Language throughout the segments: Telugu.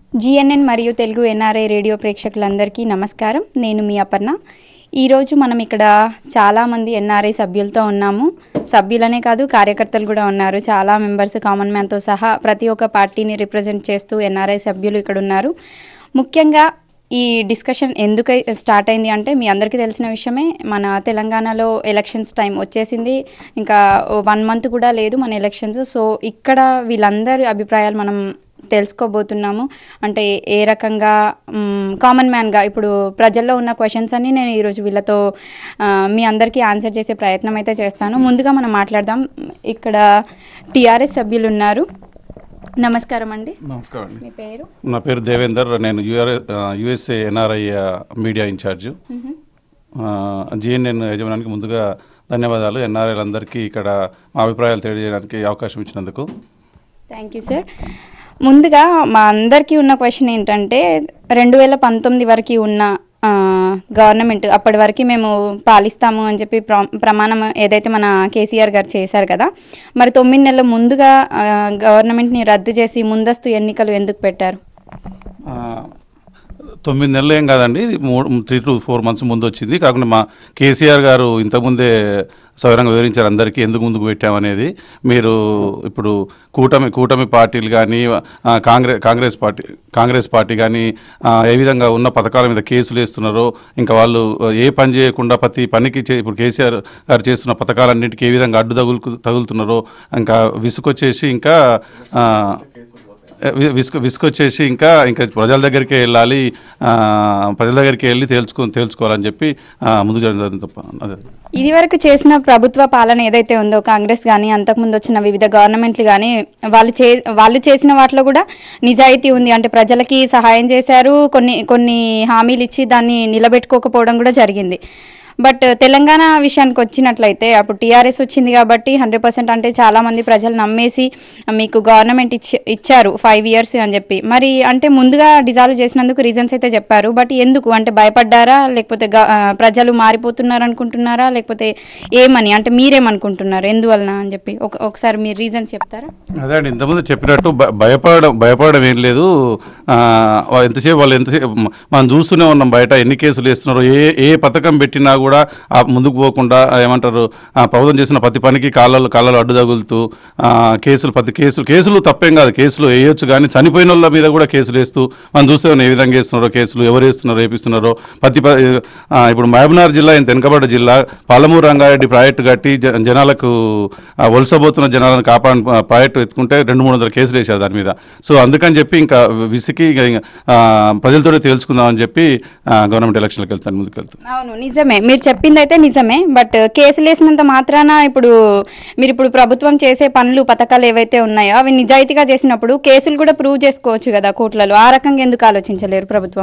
జిఎన్ఎన్ మరియు తెలుగు ఎన్ఆర్ఐ రేడియో ప్రేక్షకులందరికీ నమస్కారం నేను మీ అపర్ణ ఈరోజు మనం ఇక్కడ చాలామంది ఎన్ఆర్ఐ సభ్యులతో ఉన్నాము సభ్యులనే కాదు కార్యకర్తలు కూడా ఉన్నారు చాలా మెంబర్స్ కామన్ మ్యాన్తో సహా ప్రతి ఒక్క పార్టీని రిప్రజెంట్ చేస్తూ ఎన్ఆర్ఐ సభ్యులు ఇక్కడ ఉన్నారు ముఖ్యంగా ఈ డిస్కషన్ ఎందుకు స్టార్ట్ అయింది అంటే మీ అందరికీ తెలిసిన విషయమే మన తెలంగాణలో ఎలక్షన్స్ టైం వచ్చేసింది ఇంకా వన్ మంత్ కూడా లేదు మన ఎలక్షన్స్ సో ఇక్కడ వీళ్ళందరి అభిప్రాయాలు మనం తెలుసుకోబోతున్నాము అంటే ఏ రకంగా కామన్ మ్యాన్గా ఇప్పుడు ప్రజల్లో ఉన్న క్వశ్చన్స్ అన్ని నేను ఈరోజు వీళ్ళతో ఆ, మీ అందరికీ ఆన్సర్ చేసే ప్రయత్నం అయితే చేస్తాను ముందుగా మనం మాట్లాడదాం ఇక్కడ టీఆర్ఎస్ సభ్యులు ఉన్నారు నమస్కారం అండి నమస్కారం అండి మీ పేరు నా పేరు దేవేందర్ నేను యుఆర్ USA NRI media in-charge GNN యజమానికి ముందుగా ధన్యవాదాలు ఎన్ఆర్ఐలందరికీ ఇక్కడ మా అభిప్రాయాలు తెలియజేయడానికి అవకాశం ఇచ్చినందుకు థ్యాంక్ యూ సార్ ముందుగా మా అందరికీ ఉన్న క్వశ్చన్ ఏంటంటే రెండు వేల పంతొమ్మిది వరకు ఉన్న ఆ, గవర్నమెంట్ అప్పటి వరకు మేము పాలిస్తాము అని చెప్పి ప్ర ప్రమాణం ఏదైతే మన కేసీఆర్ గారు చేశారు కదా మరి తొమ్మిది నెలల ముందుగా ఆ, గవర్నమెంట్ని రద్దు చేసి ముందస్తు ఎన్నికలు ఎందుకు పెట్టారు ఆ, తొమ్మిది నెలలు ఏం కాదండి ఇది మూడు త్రీ టు ఫోర్ మంత్స్ ముందు వచ్చింది కాకుండా మా కేసీఆర్ గారు ఇంతకుముందే సవివరంగా వివరించారు అందరికీ ఎందుకు ముందుకు పెట్టామనేది మీరు ఇప్పుడు కూటమి కూటమి పార్టీలు కానీ కాంగ్రెస్ కాంగ్రెస్ పార్టీ కాంగ్రెస్ పార్టీ కానీ ఆ, ఏ విధంగా ఉన్న పథకాల మీద కేసులు వేస్తున్నారో ఇంకా వాళ్ళు ఏ పని చేయకుండా ప్రతి పనికి చే- ఇప్పుడు కేసీఆర్ గారు చేస్తున్న పథకాలన్నింటికి ఏ విధంగా అడ్డు తగులు తగులుతున్నారో ఇంకా విసుకొచ్చేసి ఇంకా ఆ, వి- విసుగు విసుకొచ్చేసి ఇంకా ఇంకా ప్రజల దగ్గరికి వెళ్ళాలి ఆ, ప్రజల దగ్గరికి వెళ్ళి తేల్చుకో తేల్చుకోవాలని చెప్పి ఆ, ముందుకు జరగడం తప్ప అదే ఇది వరకు చేసిన ప్రభుత్వ పాలన ఏదైతే ఉందో కాంగ్రెస్ కానీ అంతకుముందు వచ్చిన వివిధ గవర్నమెంట్లు కానీ వాళ్ళు చే వాళ్ళు చేసిన వాటిలో కూడా నిజాయితీ ఉంది అంటే ప్రజలకి సహాయం చేశారు కొన్ని కొన్ని హామీలు ఇచ్చి దాన్ని నిలబెట్టుకోకపోవడం కూడా జరిగింది బట్ తెలంగాణ విషయానికి వచ్చినట్లయితే అప్పుడు టీఆర్ఎస్ వచ్చింది కాబట్టి హండ్రెడ్ పర్సెంట్ అంటే చాలా మంది ప్రజలు నమ్మేసి మీకు గవర్నమెంట్ ఇచ్చి ఇచ్చారు ఫైవ్ ఇయర్స్ అని చెప్పి మరి అంటే ముందుగా డిజాల్వ్ చేసినందుకు రీజన్స్ అయితే చెప్పారు బట్ ఎందుకు అంటే భయపడ్డారా లేకపోతే గ- ఆ, ప్రజలు మారిపోతున్నారు అనుకుంటున్నారా లేకపోతే ఏమని అంటే మీరేమనుకుంటున్నారు ఎందువలన అని చెప్పి ఒక ఒకసారి మీరు రీజన్స్ చెప్తారా అదే అండి ఇంతకుముందు చెప్పినట్టు భ- భయపడడం భయపడడం ఏం లేదు ఆ, వా- ఎంతసేపు వాళ్ళు ఎంతసేపు మ- మనం చూస్తూనే ఉన్నాం బయట ఎన్ని కేసులు వేస్తున్నారో ఏ ఏ పథకం పెట్టినా కూడా ఆ ముందుకు పోకుండా ఆ, ఏమంటారు ఆ, ప్రభుత్వం చేసిన ప్రతి పనికి కాళ్ళలో కాళ్ళలో అడ్డు తగులుతూ ఆ, కేసులు ప్రతి కేసులు కేసులు తప్పేం కాదు కేసులు వేయొచ్చు కానీ చనిపోయిన వాళ్ళ మీద కూడా కేసులు వేస్తూ మనం చూస్తే ఉన్నాం ఏ విధంగా వేస్తున్నారో కేసులు ఎవరు వేస్తున్నారో వేపిస్తున్నారో ప్రతి ప- ఆ, ఇప్పుడు మహబూబ్నగర్ జిల్లా ఇంత వెనుకబడ్డ జిల్లా పాలమూరు రంగారెడ్డి ప్రాజెక్టు కట్టి జ- జనాలకు ఆ, వలసపోతున్న జనాలను కాపాడు ప్రాజెక్టు ఎత్తుకుంటే రెండు మూడు వందల కేసులు వేశారు దాని మీద సో అందుకని చెప్పి ఇంకా విసికి ఇంకా, ఆ, ప్రజలతోనే తేల్చుకుందామని చెప్పి ఆ, గవర్నమెంట్ ఎలక్షన్లకు వెళ్తాను ముందుకు వెళ్తాను అవును నిజమే మీరు చెప్పింది అయితే నిజమే బట్ కేసులు వేసినంత మాత్రాన ఇప్పుడు మీరు ఇప్పుడు ప్రభుత్వం చేసే పనులు పథకాలు ఏవైతే ఉన్నాయో అవి నిజాయితీగా చేసినప్పుడు కేసులు కూడా ప్రూవ్ చేసుకోవచ్చు కదా కోర్టులలో ఆ రకంగా ఎందుకు ఆలోచించలేరు ప్రభుత్వం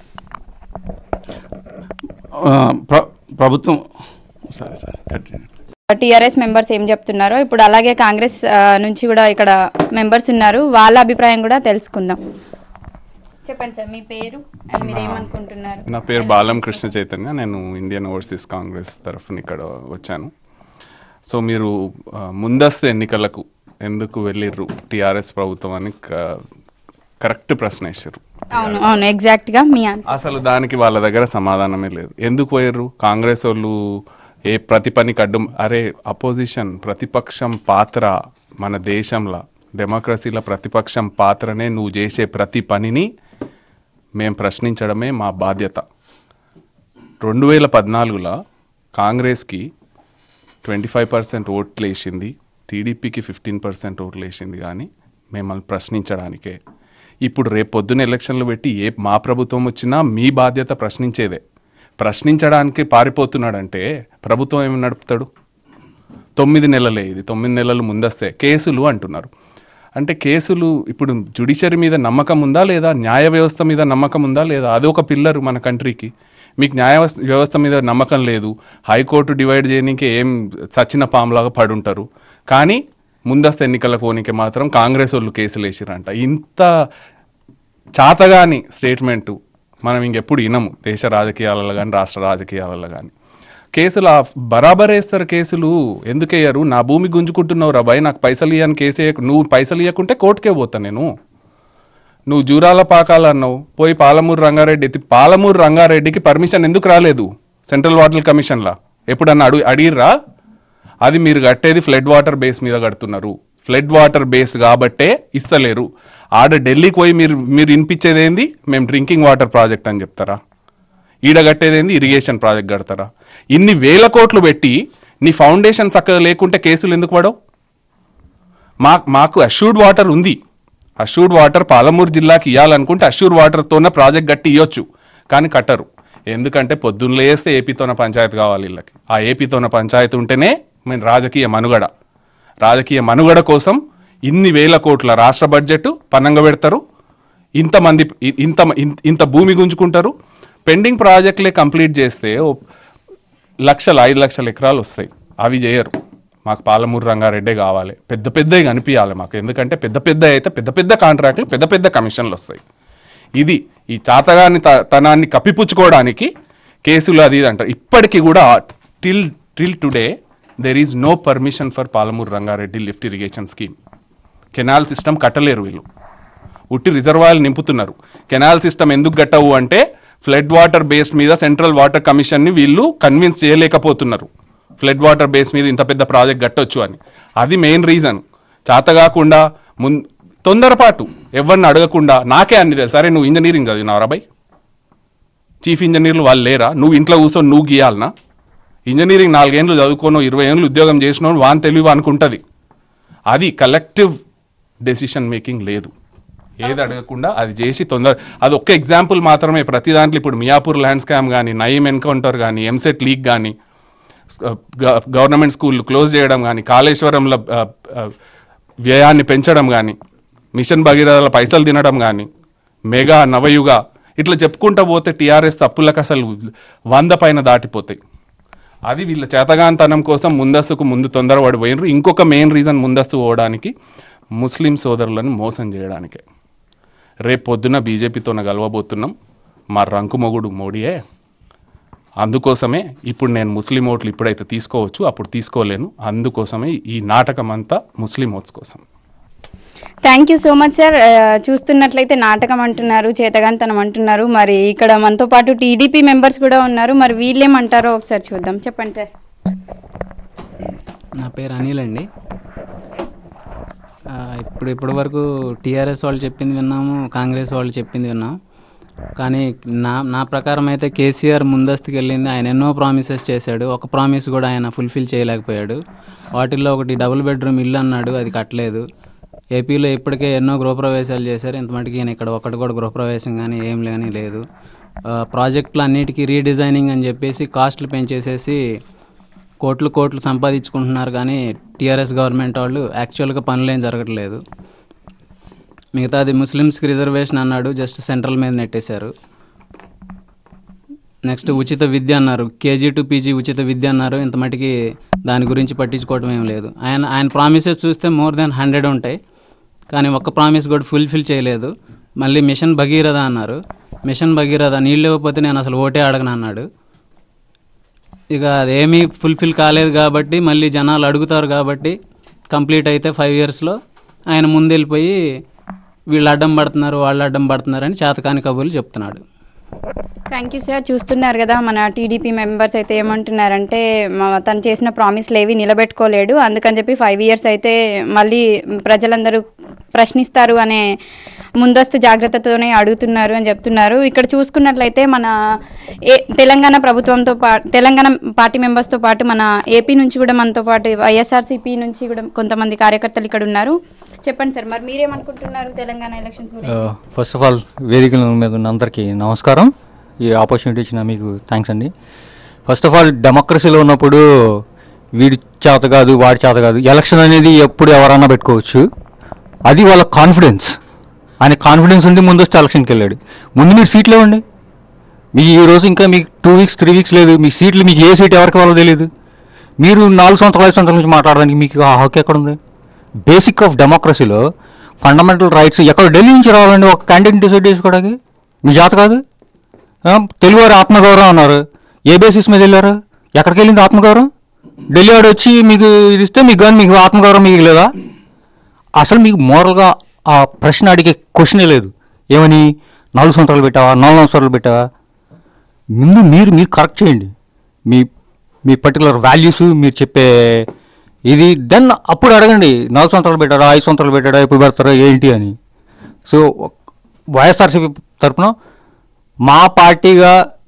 ఆ, ప్ర- ప్రభుత్వం సరే సరే continue. టీఆర్ఎస్ మెంబర్స్ ఏం చెప్తున్నారో ఇప్పుడు అలాగే కాంగ్రెస్ ఆ, నుంచి కూడా ఇక్కడ మెంబర్స్ ఉన్నారు వాళ్ళ అభిప్రాయం కూడా తెలుసుకుందాం చెప్పండి సార్ మీ పేరు అండ్ మీరు ఏమనుకుంటున్నారు నా పేరు బాలం కృష్ణ చైతన్య నేను ఇండియన్ ఓవర్సీస్ కాంగ్రెస్ తరఫున ఇక్కడ వచ్చాను సో మీరు ఆ, ముందస్తు ఎన్నికలకు ఎందుకు వెళ్ళిర్రు టీఆర్ఎస్ ప్రభుత్వం అని క- కరెక్ట్ ప్రశ్న వేసారు అవును అవును ఎగ్జాక్ట్ గా మీ ఆన్సర్ అసలు దానికి వాళ్ళ దగ్గర సమాధానమే లేదు ఎందుకు పోయారు కాంగ్రెస్ వాళ్ళు ఏ ప్రతి పనికి అడ్డు అరే అపోజిషన్ ప్రతిపక్షం పాత్ర మన దేశంలో డెమోక్రసీలో ప్రతిపక్షం పాత్రనే నువ్వు చేసే ప్రతి పనిని మేము ప్రశ్నించడమే మా బాధ్యత రెండు వేల పద్నాలుగులో కాంగ్రెస్కి ట్వంటీ ఫైవ్ పర్సెంట్ ఓట్లు వేసింది టీడీపీకి ఫిఫ్టీన్ పర్సెంట్ ఓట్లు వేసింది కానీ మిమ్మల్ని ప్రశ్నించడానికే ఇప్పుడు రేపు పొద్దున ఎలక్షన్లు పెట్టి ఏ మా ప్రభుత్వం వచ్చినా మీ బాధ్యత ప్రశ్నించేదే ప్రశ్నించడానికి పారిపోతున్నాడంటే ప్రభుత్వం ఏమి నడుపుతాడు తొమ్మిది నెలలే ఇది తొమ్మిది నెలలు ముందస్తే కేసులు అంటున్నారు అంటే కేసులు ఇప్పుడు జుడిషియరీ మీద నమ్మకం ఉందా లేదా న్యాయ వ్యవస్థ మీద నమ్మకం ఉందా లేదా అదొక పిల్లర్ మన కంట్రీకి మీకు న్యాయ వ్యవస్థ- వ్యవస్థ మీద నమ్మకం లేదు హైకోర్టు డివైడ్ చేయడానికి ఏం చచ్చిన పాములాగా పడుంటారు కానీ ముందస్తు ఎన్నికల పోనీకి మాత్రం కాంగ్రెస్ వాళ్ళు కేసులు వేసిరంట ఇంత చాతగాని స్టేట్మెంటు మనం ఇంకెప్పుడు వినము దేశ రాజకీయాలలో కానీ రాష్ట్ర రాజకీయాలలో కానీ కేసులు ఆ బరాబర్ వేస్తారు కేసులు ఎందుకు వేయరు నా భూమి గుంజుకుంటున్నావు రా భయ్ నాకు పైసలు ఇవ్వని కేసు వేయకు నువ్వు పైసలు ఇవ్వకుంటే కోర్టుకే పోతా నేను నువ్వు జూరాల పాకాలు అన్నావు పోయి పాలమూరు రంగారెడ్డి ఎత్తి పాలమూరు రంగారెడ్డికి పర్మిషన్ ఎందుకు రాలేదు సెంట్రల్ వాటర్ కమిషన్లా ఎప్పుడన్నా అడుగు అడిగిర్రా అది మీరు కట్టేది ఫ్లడ్ వాటర్ బేస్ మీద కడుతున్నారు ఫ్లడ్ వాటర్ బేస్ కాబట్టే ఇస్తలేరు ఆడ ఢిల్లీకి పోయి మీరు మీరు వినిపించేది ఏంది మేము డ్రింకింగ్ వాటర్ ప్రాజెక్ట్ అని చెప్తారా ఈడ కట్టేదేంది ఇరిగేషన్ ప్రాజెక్ట్ కడతారా ఇన్ని వేల కోట్లు పెట్టి నీ ఫౌండేషన్ చక్కగా లేకుంటే కేసులు ఎందుకు పడవు మా మాకు అష్యూర్డ్ వాటర్ ఉంది అష్యూర్డ్ వాటర్ పాలమూరు జిల్లాకి ఇవ్వాలనుకుంటే అష్యూర్డ్ వాటర్తోనే ప్రాజెక్ట్ కట్టి ఇవ్వచ్చు కానీ కట్టరు ఎందుకంటే పొద్దున్న లేస్తే ఏపీతోన పంచాయతీ కావాలి వీళ్ళకి ఆ ఏపీతోన పంచాయతీ ఉంటేనే మేము రాజకీయ మనుగడ రాజకీయ మనుగడ కోసం ఇన్ని వేల కోట్ల రాష్ట్ర బడ్జెట్ పన్నంగా పెడతారు ఇంతమంది ఇ- ఇంత ఇన్- ఇంత భూమి గుంజుకుంటారు పెండింగ్ ప్రాజెక్టులే కంప్లీట్ చేస్తే ఓ లక్షల ఐదు లక్షల ఎకరాలు వస్తాయి అవి చేయరు మాకు పాలమూరు రంగారెడ్డే కావాలి పెద్ద పెద్దవి కనిపించాలి మాకు ఎందుకంటే పెద్ద పెద్ద అయితే పెద్ద పెద్ద కాంట్రాక్టులు పెద్ద పెద్ద కమిషన్లు వస్తాయి ఇది ఈ చాతగాని త- తనాన్ని కప్పిపుచ్చుకోవడానికి కేసులు అది ఇది అంటారు ఇప్పటికీ కూడా till till today there is no permission for Palamuru Rangareddy lift irrigation scheme canal system కట్టలేరు వీళ్ళు ఉట్టి రిజర్వాయర్లు నింపుతున్నారు కెనాల్ సిస్టమ్ ఎందుకు కట్టవు అంటే ఫ్లడ్ వాటర్ బేస్ మీద సెంట్రల్ వాటర్ కమిషన్ని వీళ్ళు కన్విన్స్ చేయలేకపోతున్నారు ఫ్లడ్ వాటర్ బేస్ మీద ఇంత పెద్ద ప్రాజెక్ట్ కట్టొచ్చు అని అది మెయిన్ రీజన్ చాతగాకుండా మున్ తొందరపాటు ఎవరిని అడగకుండా నాకే అన్ని తెలుసు సరే నువ్వు ఇంజనీరింగ్ చదివినావు రాబాయ్ చీఫ్ ఇంజనీర్లు వాళ్ళు లేరా నువ్వు ఇంట్లో కూర్చొని నువ్వు గీయాలనా ఇంజనీరింగ్ నాలుగేళ్ళు చదువుకోను ఇరవై ఏళ్ళు ఉద్యోగం చేసినోడు వాన్ తెలివి అనుకుంటుంది అది కలెక్టివ్ డెసిషన్ మేకింగ్ లేదు ఏది అడగకుండా అది చేసి తొందర అది ఒక్క ఎగ్జాంపుల్ మాత్రమే ప్రతి దాంట్లో ఇప్పుడు మియాపూర్ ల్యాండ్ స్కామ్ కానీ నయీం ఎన్కౌంటర్ కానీ ఎంసెట్ లీక్ కానీ గవర్నమెంట్ స్కూల్ క్లోజ్ చేయడం కానీ కాళేశ్వరంలో ఆ, ఆ, వ్యయాన్ని పెంచడం కానీ మిషన్ భగీరథల పైసలు తినడం కానీ మెగా నవయుగ ఇట్లా చెప్పుకుంటా పోతే టీఆర్ఎస్ తప్పులకు అసలు వంద పైన దాటిపోతాయి అది వీళ్ళ చేతగాంతనం కోసం ముందస్తుకు ముందు తొందరపడి పోయినరు ఇంకొక మెయిన్ రీజన్ ముందస్తు పోవడానికి ముస్లిం సోదరులను మోసం చేయడానికే రేపు పొద్దున బీజేపీతోన కలవబోతున్నాం మా రంకు మొగుడు మోడీయే అందుకోసమే ఇప్పుడు నేను ముస్లిం ఓట్లు ఇప్పుడైతే తీసుకోవచ్చు అప్పుడు తీసుకోలేను అందుకోసమే ఈ నాటకం అంతా ముస్లిం ఓట్స్ కోసం thank you so much sir ఆ, చూస్తున్నట్లయితే నాటకం అంటున్నారు చేతగాంతనం అంటున్నారు మరి ఇక్కడ మనతో పాటు టీడీపీ మెంబర్స్ కూడా ఉన్నారు మరి వీళ్ళేమంటారో ఒకసారి చూద్దాం చెప్పండి సార్ నా పేరు అనిల్ అండి ఆ, ఇప్పుడు ఇప్పటి వరకు టీఆర్ఎస్ వాళ్ళు చెప్పింది విన్నాము కాంగ్రెస్ వాళ్ళు చెప్పింది విన్నాం కానీ నా నా ప్రకారం అయితే కేసీఆర్ ముందస్తుకు వెళ్ళింది ఆయన ఎన్నో ప్రామిసెస్ చేశాడు ఒక ప్రామిస్ కూడా ఆయన ఫుల్ఫిల్ చేయలేకపోయాడు వాటిల్లో ఒకటి డబుల్ బెడ్రూమ్ ఇల్లు అన్నాడు అది కట్టలేదు ఏపీలో ఇప్పటికే ఎన్నో గృహప్రవేశాలు చేశారు ఇంత మటుకు ఈయన ఇక్కడ ఒక్కటి కూడా గృహప్రవేశం కానీ ఏం లేని లేదు ఆ, ప్రాజెక్టులు అన్నిటికీ రీడిజైనింగ్ అని చెప్పేసి కాస్ట్లు పెంచేసేసి కోట్లు కోట్లు సంపాదించుకుంటున్నారు కానీ టీఆర్ఎస్ గవర్నమెంట్ వాళ్ళు యాక్చువల్గా పనులేం జరగట్లేదు మిగతాది ముస్లిమ్స్కి రిజర్వేషన్ అన్నాడు జస్ట్ సెంట్రల్ మీద నెట్టేశారు నెక్స్ట్ ఉచిత విద్య అన్నారు కేజీ టు పీజీ ఉచిత విద్య అన్నారు ఇంత మటుకి దాని గురించి పట్టించుకోవటం ఏం లేదు ఆయన ఆయన ప్రామిసెస్ చూస్తే మోర్ దెన్ హండ్రెడ్ ఉంటాయి కానీ ఒక్క ప్రామిస్ కూడా ఫుల్ఫిల్ చేయలేదు మళ్ళీ మిషన్ భగీరథ అన్నారు మిషన్ భగీరథ నీళ్ళు ఇవ్వకపోతే నేను అసలు ఓటే అడగను అన్నాడు ఇక అదేమీ ఫుల్ఫిల్ కాలేదు కాబట్టి మళ్ళీ జనాలు అడుగుతారు కాబట్టి కంప్లీట్ అయితే ఫైవ్ ఇయర్స్లో ఆయన ముందెళ్ళిపోయి వీళ్ళు అడ్డం పడుతున్నారు వాళ్ళు అడ్డం పడుతున్నారు అని చేతకాని కబుర్లు చెప్తున్నాడు థ్యాంక్ యూ సార్ చూస్తున్నారు కదా మన టీడీపీ మెంబర్స్ అయితే ఏమంటున్నారంటే మా- తను చేసిన ప్రామిస్లు ఏవి నిలబెట్టుకోలేడు అందుకని చెప్పి ఫైవ్ ఇయర్స్ అయితే మళ్ళీ ప్రజలందరూ ప్రశ్నిస్తారు అనే ముందస్తు జాగ్రత్తతోనే అడుగుతున్నారు అని చెప్తున్నారు ఇక్కడ చూసుకున్నట్లయితే మన ఏ తెలంగాణ ప్రభుత్వంతో పాటు తెలంగాణ పార్టీ మెంబర్స్తో పాటు మన ఏపీ నుంచి కూడా మనతో పాటు వైఎస్ఆర్సీపీ నుంచి కూడా కొంతమంది కార్యకర్తలు ఇక్కడ ఉన్నారు చెప్పండి సార్ మరి మీరేమనుకుంటున్నారు తెలంగాణ ఎలక్షన్స్ గురించి ఫస్ట్ ఆఫ్ ఆల్ వేదికల మీద ఉన్న అందరికీ నమస్కారం ఈ ఆపర్చునిటీ ఇచ్చిన మీకు థ్యాంక్స్ అండి ఫస్ట్ ఆఫ్ ఆల్ డెమోక్రసీలో ఉన్నప్పుడు వీడి చేత కాదు వాడి చేత కాదు ఎలక్షన్ అనేది ఎప్పుడు ఎవరన్నా పెట్టుకోవచ్చు అది వాళ్ళ కాన్ఫిడెన్స్ ఆయన కాన్ఫిడెన్స్ ఉండి ముందొస్తే ఎలక్షన్కి వెళ్ళాడు ముందు మీరు సీట్లు ఇవ్వండి మీకు ఈ రోజు ఇంకా మీకు టూ వీక్స్ త్రీ వీక్స్ లేదు మీకు సీట్లు మీకు ఏ సీట్ ఎవరికి వాళ్ళో తెలియదు మీరు నాలుగు సంవత్సరాల ఐదు సంవత్సరాల నుంచి మాట్లాడడానికి మీకు ఆ హక్కు ఎక్కడ ఉంది బేసిక్ ఆఫ్ డెమోక్రసీలో ఫండమెంటల్ రైట్స్ ఎక్కడ ఢిల్లీ నుంచి రావాలండి ఒక క్యాండిడేట్ డిసైడ్ చేసుకోవడానికి మీ జాత కాదు ఆ, తెలుగువారు ఆత్మగౌరవం అన్నారు ఏ బేసిస్ మీద వెళ్ళారు ఎక్కడికి వెళ్ళింది ఆత్మగౌరవం ఢిల్లీ వాడు వచ్చి మీకు ఇది ఇస్తే మీకు కానీ మీకు ఆత్మగౌరవం మీకు లేదా అసలు మీకు మోరల్గా ఆ ప్రశ్న అడిగే క్వశ్చనే లేదు ఏమని నాలుగు సంవత్సరాలు పెట్టావా నాలుగు సంవత్సరాలు పెట్టావా ముందు మీరు మీరు కరెక్ట్ చేయండి మీ మీ పర్టికులర్ వాల్యూస్ మీరు చెప్పే ఇది దెన్ అప్పుడు అడగండి నాలుగు సంవత్సరాలు పెట్టాడా ఐదు సంవత్సరాలు పెట్టాడా ఎప్పుడు పెడతారా ఏంటి అని సో వైఎస్ఆర్సీపీ తరఫున మా పార్టీగా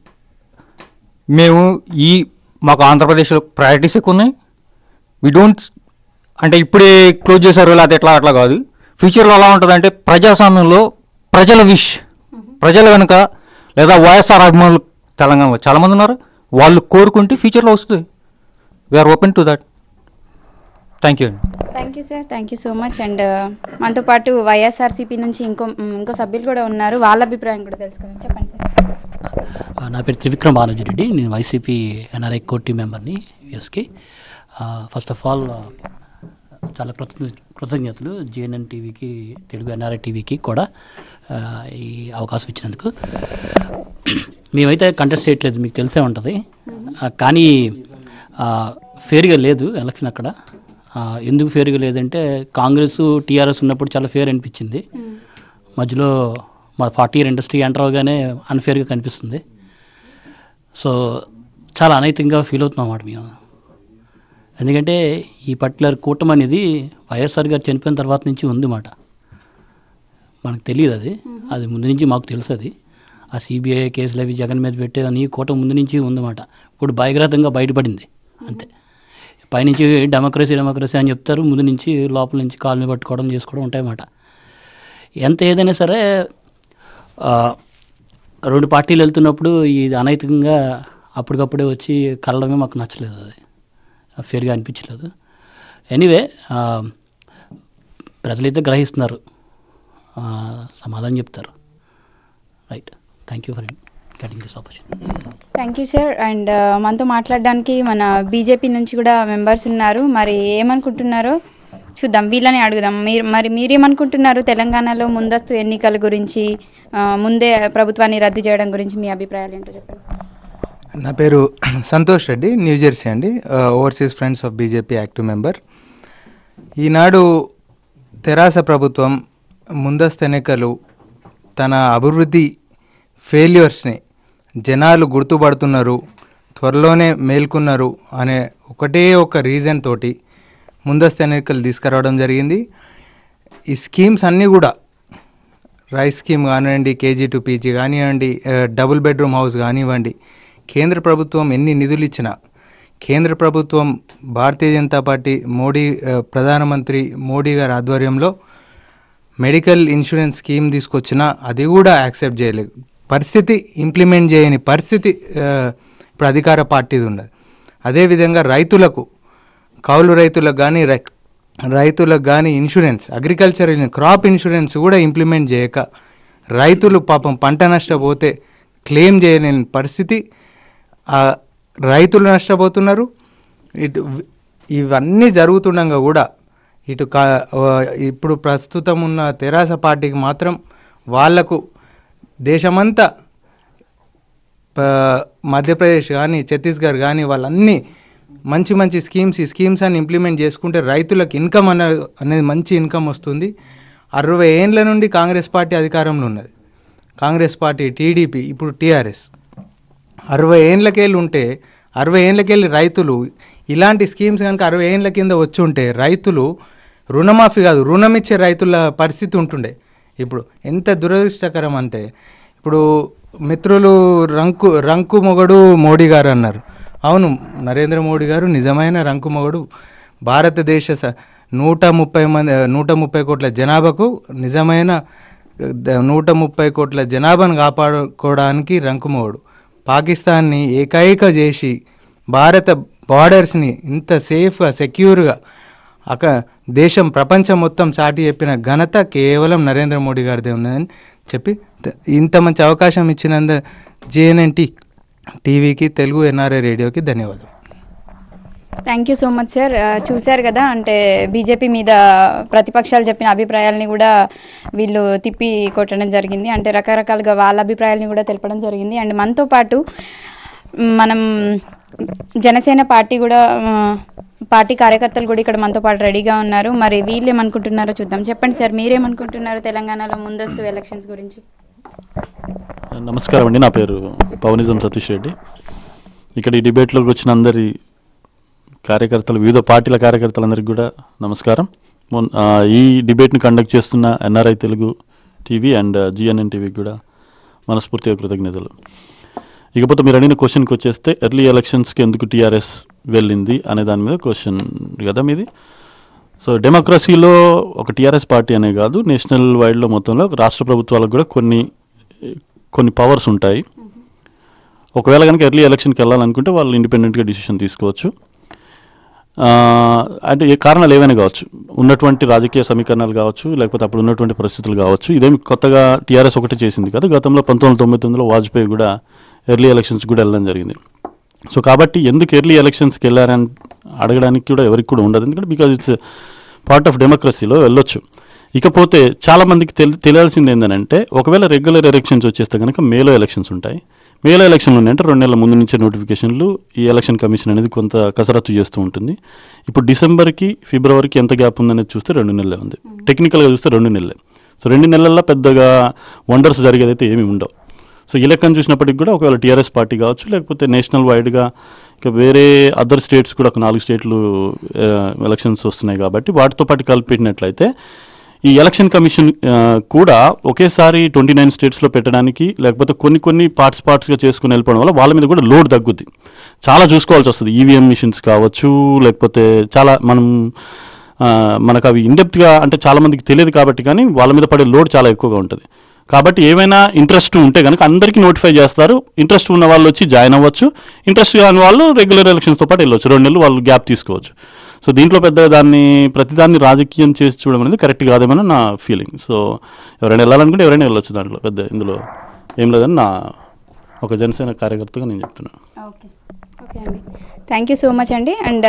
మేము ఈ మాకు ఆంధ్రప్రదేశ్లో ప్రయారిటీస్ ఎక్కువ ఉన్నాయి వి డోంట్ అంటే ఇప్పుడే క్లోజ్ చేశారు లేకపోతే ఎట్లా అట్లా కాదు ఫ్యూచర్లో ఎలా ఉంటుందంటే ప్రజాస్వామ్యంలో ప్రజల విష్ ప్రజల వెనుక లేదా వైఎస్ఆర్ అభిమానులు తెలంగాణలో చాలామంది ఉన్నారు వాళ్ళు కోరుకుంటే ఫ్యూచర్లో వస్తుంది we're open to that thank you అండి thank you sir thank you so much and మనతో పాటు వైఎస్ఆర్సీపీ నుంచి ఇంకో మ్, ఇంకో సభ్యులు కూడా ఉన్నారు వాళ్ళ అభిప్రాయం కూడా తెలుసుకుందాం చెప్పండి సార్ ఆ, నా పేరు త్రివిక్రమ్ బాలాజీ నేను వైసీపీ ఎన్ఆర్ఐ కోర్ టీం మెంబర్ని యుఎస్కి ఫస్ట్ ఆఫ్ ఆల్ చాలా కృతజ్ఞ కృతజ్ఞతలు జిఎన్ఎన్ టీవీకి తెలుగు ఎన్ఆర్ఐ టీవీకి కూడా ఆ, ఈ అవకాశం ఇచ్చినందుకు మేమైతే కంటెస్ట్ చేయట్లేదు మీకు తెలిసే ఉంటుంది ఆ, కానీ ఫేర్గా లేదు ఎలక్షన్ అక్కడ ఆ, ఎందుకు ఫేర్గా లేదంటే కాంగ్రెస్ టీఆర్ఎస్ ఉన్నప్పుడు చాలా ఫేర్ అనిపించింది మధ్యలో మా ఫార్టీ ఇయర్ ఇండస్ట్రీ ఎంటర్ అవగానే అన్ఫేర్గా కనిపిస్తుంది సో చాలా అనైతికంగా ఫీల్ అవుతున్నాం అన్నమాట మేము ఎందుకంటే ఈ పర్టికులర్ కూటమి అనేది వైఎస్ఆర్ గారు చనిపోయిన తర్వాత నుంచి ఉంది మాట మనకు తెలియదు అది అది ముందు నుంచి మాకు తెలుసు అది ఆ సిబిఐ కేసులు అవి జగన్ మీద పెట్టేదని కూటమి ముందు నుంచి ఉందన్నమాట ఇప్పుడు బహిర్గతంగా బయటపడింది అంతే పైనుంచి డెమోక్రసీ డెమోక్రసీ అని చెప్తారు ముందు నుంచి లోపల నుంచి కాళ్ళని పట్టుకోవడం చేసుకోవడం ఉంటాయన్నమాట ఎంత ఏదైనా సరే ఆ, రెండు పార్టీలు వెళ్తున్నప్పుడు ఇది అనైతికంగా అప్పటికప్పుడే వచ్చి కలడమే మాకు నచ్చలేదు అది ఫేర్గా అనిపించలేదు ఎనీవే ప్రజలైతే గ్రహిస్తున్నారు ఆ, సమాధానం చెప్తారు right thank you for getting this opportunity thank you sir and మనతో మాట్లాడడానికి మన బీజేపీ నుంచి కూడా మెంబర్స్ ఉన్నారు మరి ఏమనుకుంటున్నారో చూద్దాం వీళ్ళని అడుగుదాం మీరు మరి మీరేమనుకుంటున్నారు తెలంగాణలో ముందస్తు ఎన్నికల గురించి ఆ, ముందే ప్రభుత్వాన్ని రద్దు చేయడం గురించి మీ అభిప్రాయాలు ఏంటో చెప్పండి నా పేరు సంతోష్ రెడ్డి న్యూ జెర్సీ అండి overseas friends of BJP active member ఈనాడు తెరాస ప్రభుత్వం ముందస్తు ఎన్నికలు తన అభివృద్ధి ఫెయిల్యూర్స్ని జనాలు గుర్తుపడుతున్నారు త్వరలోనే మేల్కొన్నారు అనే ఒకటే ఒక రీజన్ తోటి ముందస్తు ఎన్నికలు తీసుకురావడం జరిగింది ఈ స్కీమ్స్ అన్నీ కూడా రైస్ స్కీమ్ కానివ్వండి కేజీ టు పీజీ కానివ్వండి ఆ, డబుల్ బెడ్రూమ్ హౌస్ కానివ్వండి కేంద్ర ప్రభుత్వం ఎన్ని నిధులు ఇచ్చినా కేంద్ర ప్రభుత్వం భారతీయ జనతా పార్టీ మోడీ ఆ, ప్రధానమంత్రి మోడీ గారి ఆధ్వర్యంలో మెడికల్ ఇన్సూరెన్స్ స్కీమ్ తీసుకొచ్చినా అది కూడా యాక్సెప్ట్ చేయలేదు పరిస్థితి ఇంప్లిమెంట్ చేయని పరిస్థితి ఆ, ఇప్పుడు అధికార పార్టీది ఉన్నది అదేవిధంగా రైతులకు కౌలు రైతులకు కానీ రైతులకు కానీ ఇన్సూరెన్స్ అగ్రికల్చర్ క్రాప్ ఇన్సూరెన్స్ కూడా ఇంప్లిమెంట్ చేయక రైతులు పాపం పంట నష్టపోతే క్లెయిమ్ చేయలేని పరిస్థితి ఆ రైతులు నష్టపోతున్నారు ఇటు ఇవన్నీ జరుగుతుండగా కూడా ఇటు కా ఆ, ఇప్పుడు ప్రస్తుతం ఉన్న తెరాస పార్టీకి మాత్రం వాళ్లకు దేశమంతా ప- మధ్యప్రదేశ్ కానీ ఛత్తీస్గఢ్ కానీ వాళ్ళన్నీ మంచి మంచి స్కీమ్స్ ఈ స్కీమ్స్ అని ఇంప్లిమెంట్ చేసుకుంటే రైతులకు ఇన్కమ్ అన్న అనేది మంచి ఇన్కమ్ వస్తుంది అరవై ఏండ్ల నుండి కాంగ్రెస్ పార్టీ అధికారంలో ఉన్నది కాంగ్రెస్ పార్టీ టీడీపీ ఇప్పుడు టీఆర్ఎస్ అరవై ఏండ్లకెళ్ళి ఉంటే అరవై ఏండ్లకెళ్ళి రైతులు ఇలాంటి స్కీమ్స్ కనుక అరవై ఏండ్ల కింద వచ్చి ఉంటే రైతులు రుణమాఫీ కాదు రుణం ఇచ్చే రైతుల పరిస్థితి ఉంటుండే ఇప్పుడు ఎంత దురదృష్టకరం అంటే ఇప్పుడు మిత్రులు రంకు రంకు మొగడు మోడీ గారు అన్నారు అవును నరేంద్ర మోడీ గారు నిజమైన రంకు మొగడు భారతదేశ స- నూట ముప్పై మంది నూట ముప్పై కోట్ల జనాభాకు నిజమైన ద- నూట ముప్పై కోట్ల జనాభాను కాపాడుకోవడానికి రంకుమోడు పాకిస్తాన్ని ఏకైక చేసి భారత బార్డర్స్ని ఇంత సేఫ్గా సెక్యూర్గా అక దేశం ప్రపంచం మొత్తం చాటి చెప్పిన ఘనత కేవలం నరేంద్ర మోడీ గారిదే ఉన్నదని చెప్పి త- ఇంత మంచి అవకాశం ఇచ్చినందు జేఎన్ఎన్టీ టీవీకి తెలుగు ఎన్ఆర్ఐ రేడియోకి ధన్యవాదాలు thank you so much sir ఆ, చూశారు కదా అంటే బీజేపీ మీద ప్రతిపక్షాలు చెప్పిన అభిప్రాయాలని కూడా వీళ్ళు తిప్పి కొట్టడం జరిగింది అంటే రకరకాలుగా వాళ్ళ అభిప్రాయాలని కూడా తెలపడం జరిగింది అండ్ మనతో పాటు మ్, మనం జనసేన పార్టీ కూడా ఆ, పార్టీ కార్యకర్తలు కూడా ఇక్కడ మనతో పాటు రెడీగా ఉన్నారు మరి వీళ్ళు ఏమనుకుంటున్నారో చూద్దాం చెప్పండి సార్ మీరేమనుకుంటున్నారు తెలంగాణలో ముందస్తు ఎలక్షన్స్ గురించి నమస్కారం అండి నా పేరు పవనిజం సతీష్ రెడ్డి ఇక్కడ ఈ డిబేట్లోకి వచ్చిన అందరి కార్యకర్తలు వివిధ పార్టీల కార్యకర్తలందరికీ కూడా నమస్కారం మొన్- ఆ, ఈ డిబేట్ని కండక్ట్ చేస్తున్న NRI Telugu TV and GNN టీవీకి కూడా మనస్ఫూర్తిగా కృతజ్ఞతలు ఇకపోతే మీరు అడిగిన క్వశ్చన్కి వచ్చేస్తే ఎర్లీ ఎలక్షన్స్కి ఎందుకు టీఆర్ఎస్ వెళ్ళింది అనే దాని మీద క్వశ్చన్ కదా మీది సో డెమోక్రసీలో ఒక టీఆర్ఎస్ పార్టీ అనే కాదు నేషనల్ వైడ్లో మొత్తంలో రాష్ట్ర ప్రభుత్వాలకు కూడా కొన్ని కొన్ని పవర్స్ ఉంటాయి ఒకవేళ కనుక ఎర్లీ ఎలక్షన్కి వెళ్ళాలనుకుంటే వాళ్ళు ఇండిపెండెంట్గా డిసిషన్ తీసుకోవచ్చు ఆ, అంటే ఏ కారణాలు ఏవైనా కావచ్చు ఉన్నటువంటి రాజకీయ సమీకరణాలు కావచ్చు లేకపోతే అప్పుడు ఉన్నటువంటి పరిస్థితులు కావచ్చు ఇదేమి కొత్తగా టీఆర్ఎస్ ఒకటి చేసింది కదా గతంలో పంతొమ్మిది వందల తొంభై తొమ్మిదిలో వాజ్పేయి కూడా ఎర్లీ ఎలక్షన్స్ కూడా వెళ్ళడం జరిగింది సో కాబట్టి ఎందుకు ఎర్లీ ఎలక్షన్స్కి వెళ్ళారని అడగడానికి కూడా ఎవరికి కూడా ఉండదు ఎందుకంటే బికాజ్ ఇట్స్ పార్ట్ ఆఫ్ డెమోక్రసీలో వెళ్ళొచ్చు ఇకపోతే చాలా మందికి తెలి తెలియాల్సింది ఏంటంటే ఒకవేళ రెగ్యులర్ ఎలక్షన్స్ వచ్చేస్తే కనుక మేలో ఎలక్షన్స్ ఉంటాయి మేలో ఎలక్షన్లు ఉన్నాయంటే రెండు నెలల ముందు నుంచే నోటిఫికేషన్లు ఈ ఎలక్షన్ కమిషన్ అనేది కొంత కసరత్తు చేస్తూ ఉంటుంది ఇప్పుడు డిసెంబర్కి ఫిబ్రవరికి ఎంత గ్యాప్ ఉందనేది చూస్తే రెండు నెలలే ఉంది టెక్నికల్గా చూస్తే రెండు నెలలే సో రెండు నెలల్లో పెద్దగా వండర్స్ జరిగేదైతే ఏమీ ఉండవు సో ఈ లెక్కను చూసినప్పటికి కూడా ఒకవేళ టీఆర్ఎస్ పార్టీ కావచ్చు లేకపోతే నేషనల్ వైడ్గా ఇక వేరే అదర్ స్టేట్స్ కూడా ఒక నాలుగు స్టేట్లు ఆ, ఎలక్షన్స్ వస్తున్నాయి కాబట్టి వాటితో పాటు కలిపెట్టినట్లయితే ఈ ఎలక్షన్ కమిషన్ ఆ, కూడా ఒకేసారి ట్వంటీ నైన్ స్టేట్స్లో పెట్టడానికి లేకపోతే కొన్ని కొన్ని పార్ట్స్ పార్ట్స్గా చేసుకుని వెళ్ళిపోవడం వల్ల వాళ్ళ మీద కూడా లోడ్ తగ్గుద్ది చాలా చూసుకోవాల్సి వస్తుంది ఈవీఎం మిషన్స్ కావచ్చు లేకపోతే చాలా మనం ఆ, మనకు అవి ఇండెప్త్గా అంటే చాలా మందికి తెలియదు కాబట్టి కానీ వాళ్ళ మీద పడే లోడ్ చాలా ఎక్కువగా ఉంటుంది కాబట్టి ఏమైనా ఇంట్రెస్ట్ ఉంటే కనుక అందరికీ నోటిఫై చేస్తారు ఇంట్రెస్ట్ ఉన్న వాళ్ళు వచ్చి జాయిన్ అవ్వచ్చు ఇంట్రెస్ట్ కాని వాళ్ళు రెగ్యులర్ ఎలక్షన్స్తో పాటు వెళ్ళొచ్చు రెండు నెలలు వాళ్ళు గ్యాప్ తీసుకోవచ్చు సో దీంట్లో పెద్దగా దాన్ని ప్రతిదాన్ని రాజకీయం చేసి చూడడం అనేది కరెక్ట్ కాదేమని నా ఫీలింగ్ సో ఎవరైనా వెళ్ళాలనుకుంటే ఎవరైనా వెళ్ళొచ్చు దాంట్లో పెద్ద ఇందులో ఏం లేదని నా ఒక జనసేన కార్యకర్తగా నేను చెప్తున్నాను ఓకే ఓకే అండి థ్యాంక్ యూ సో మచ్ అండి అండ్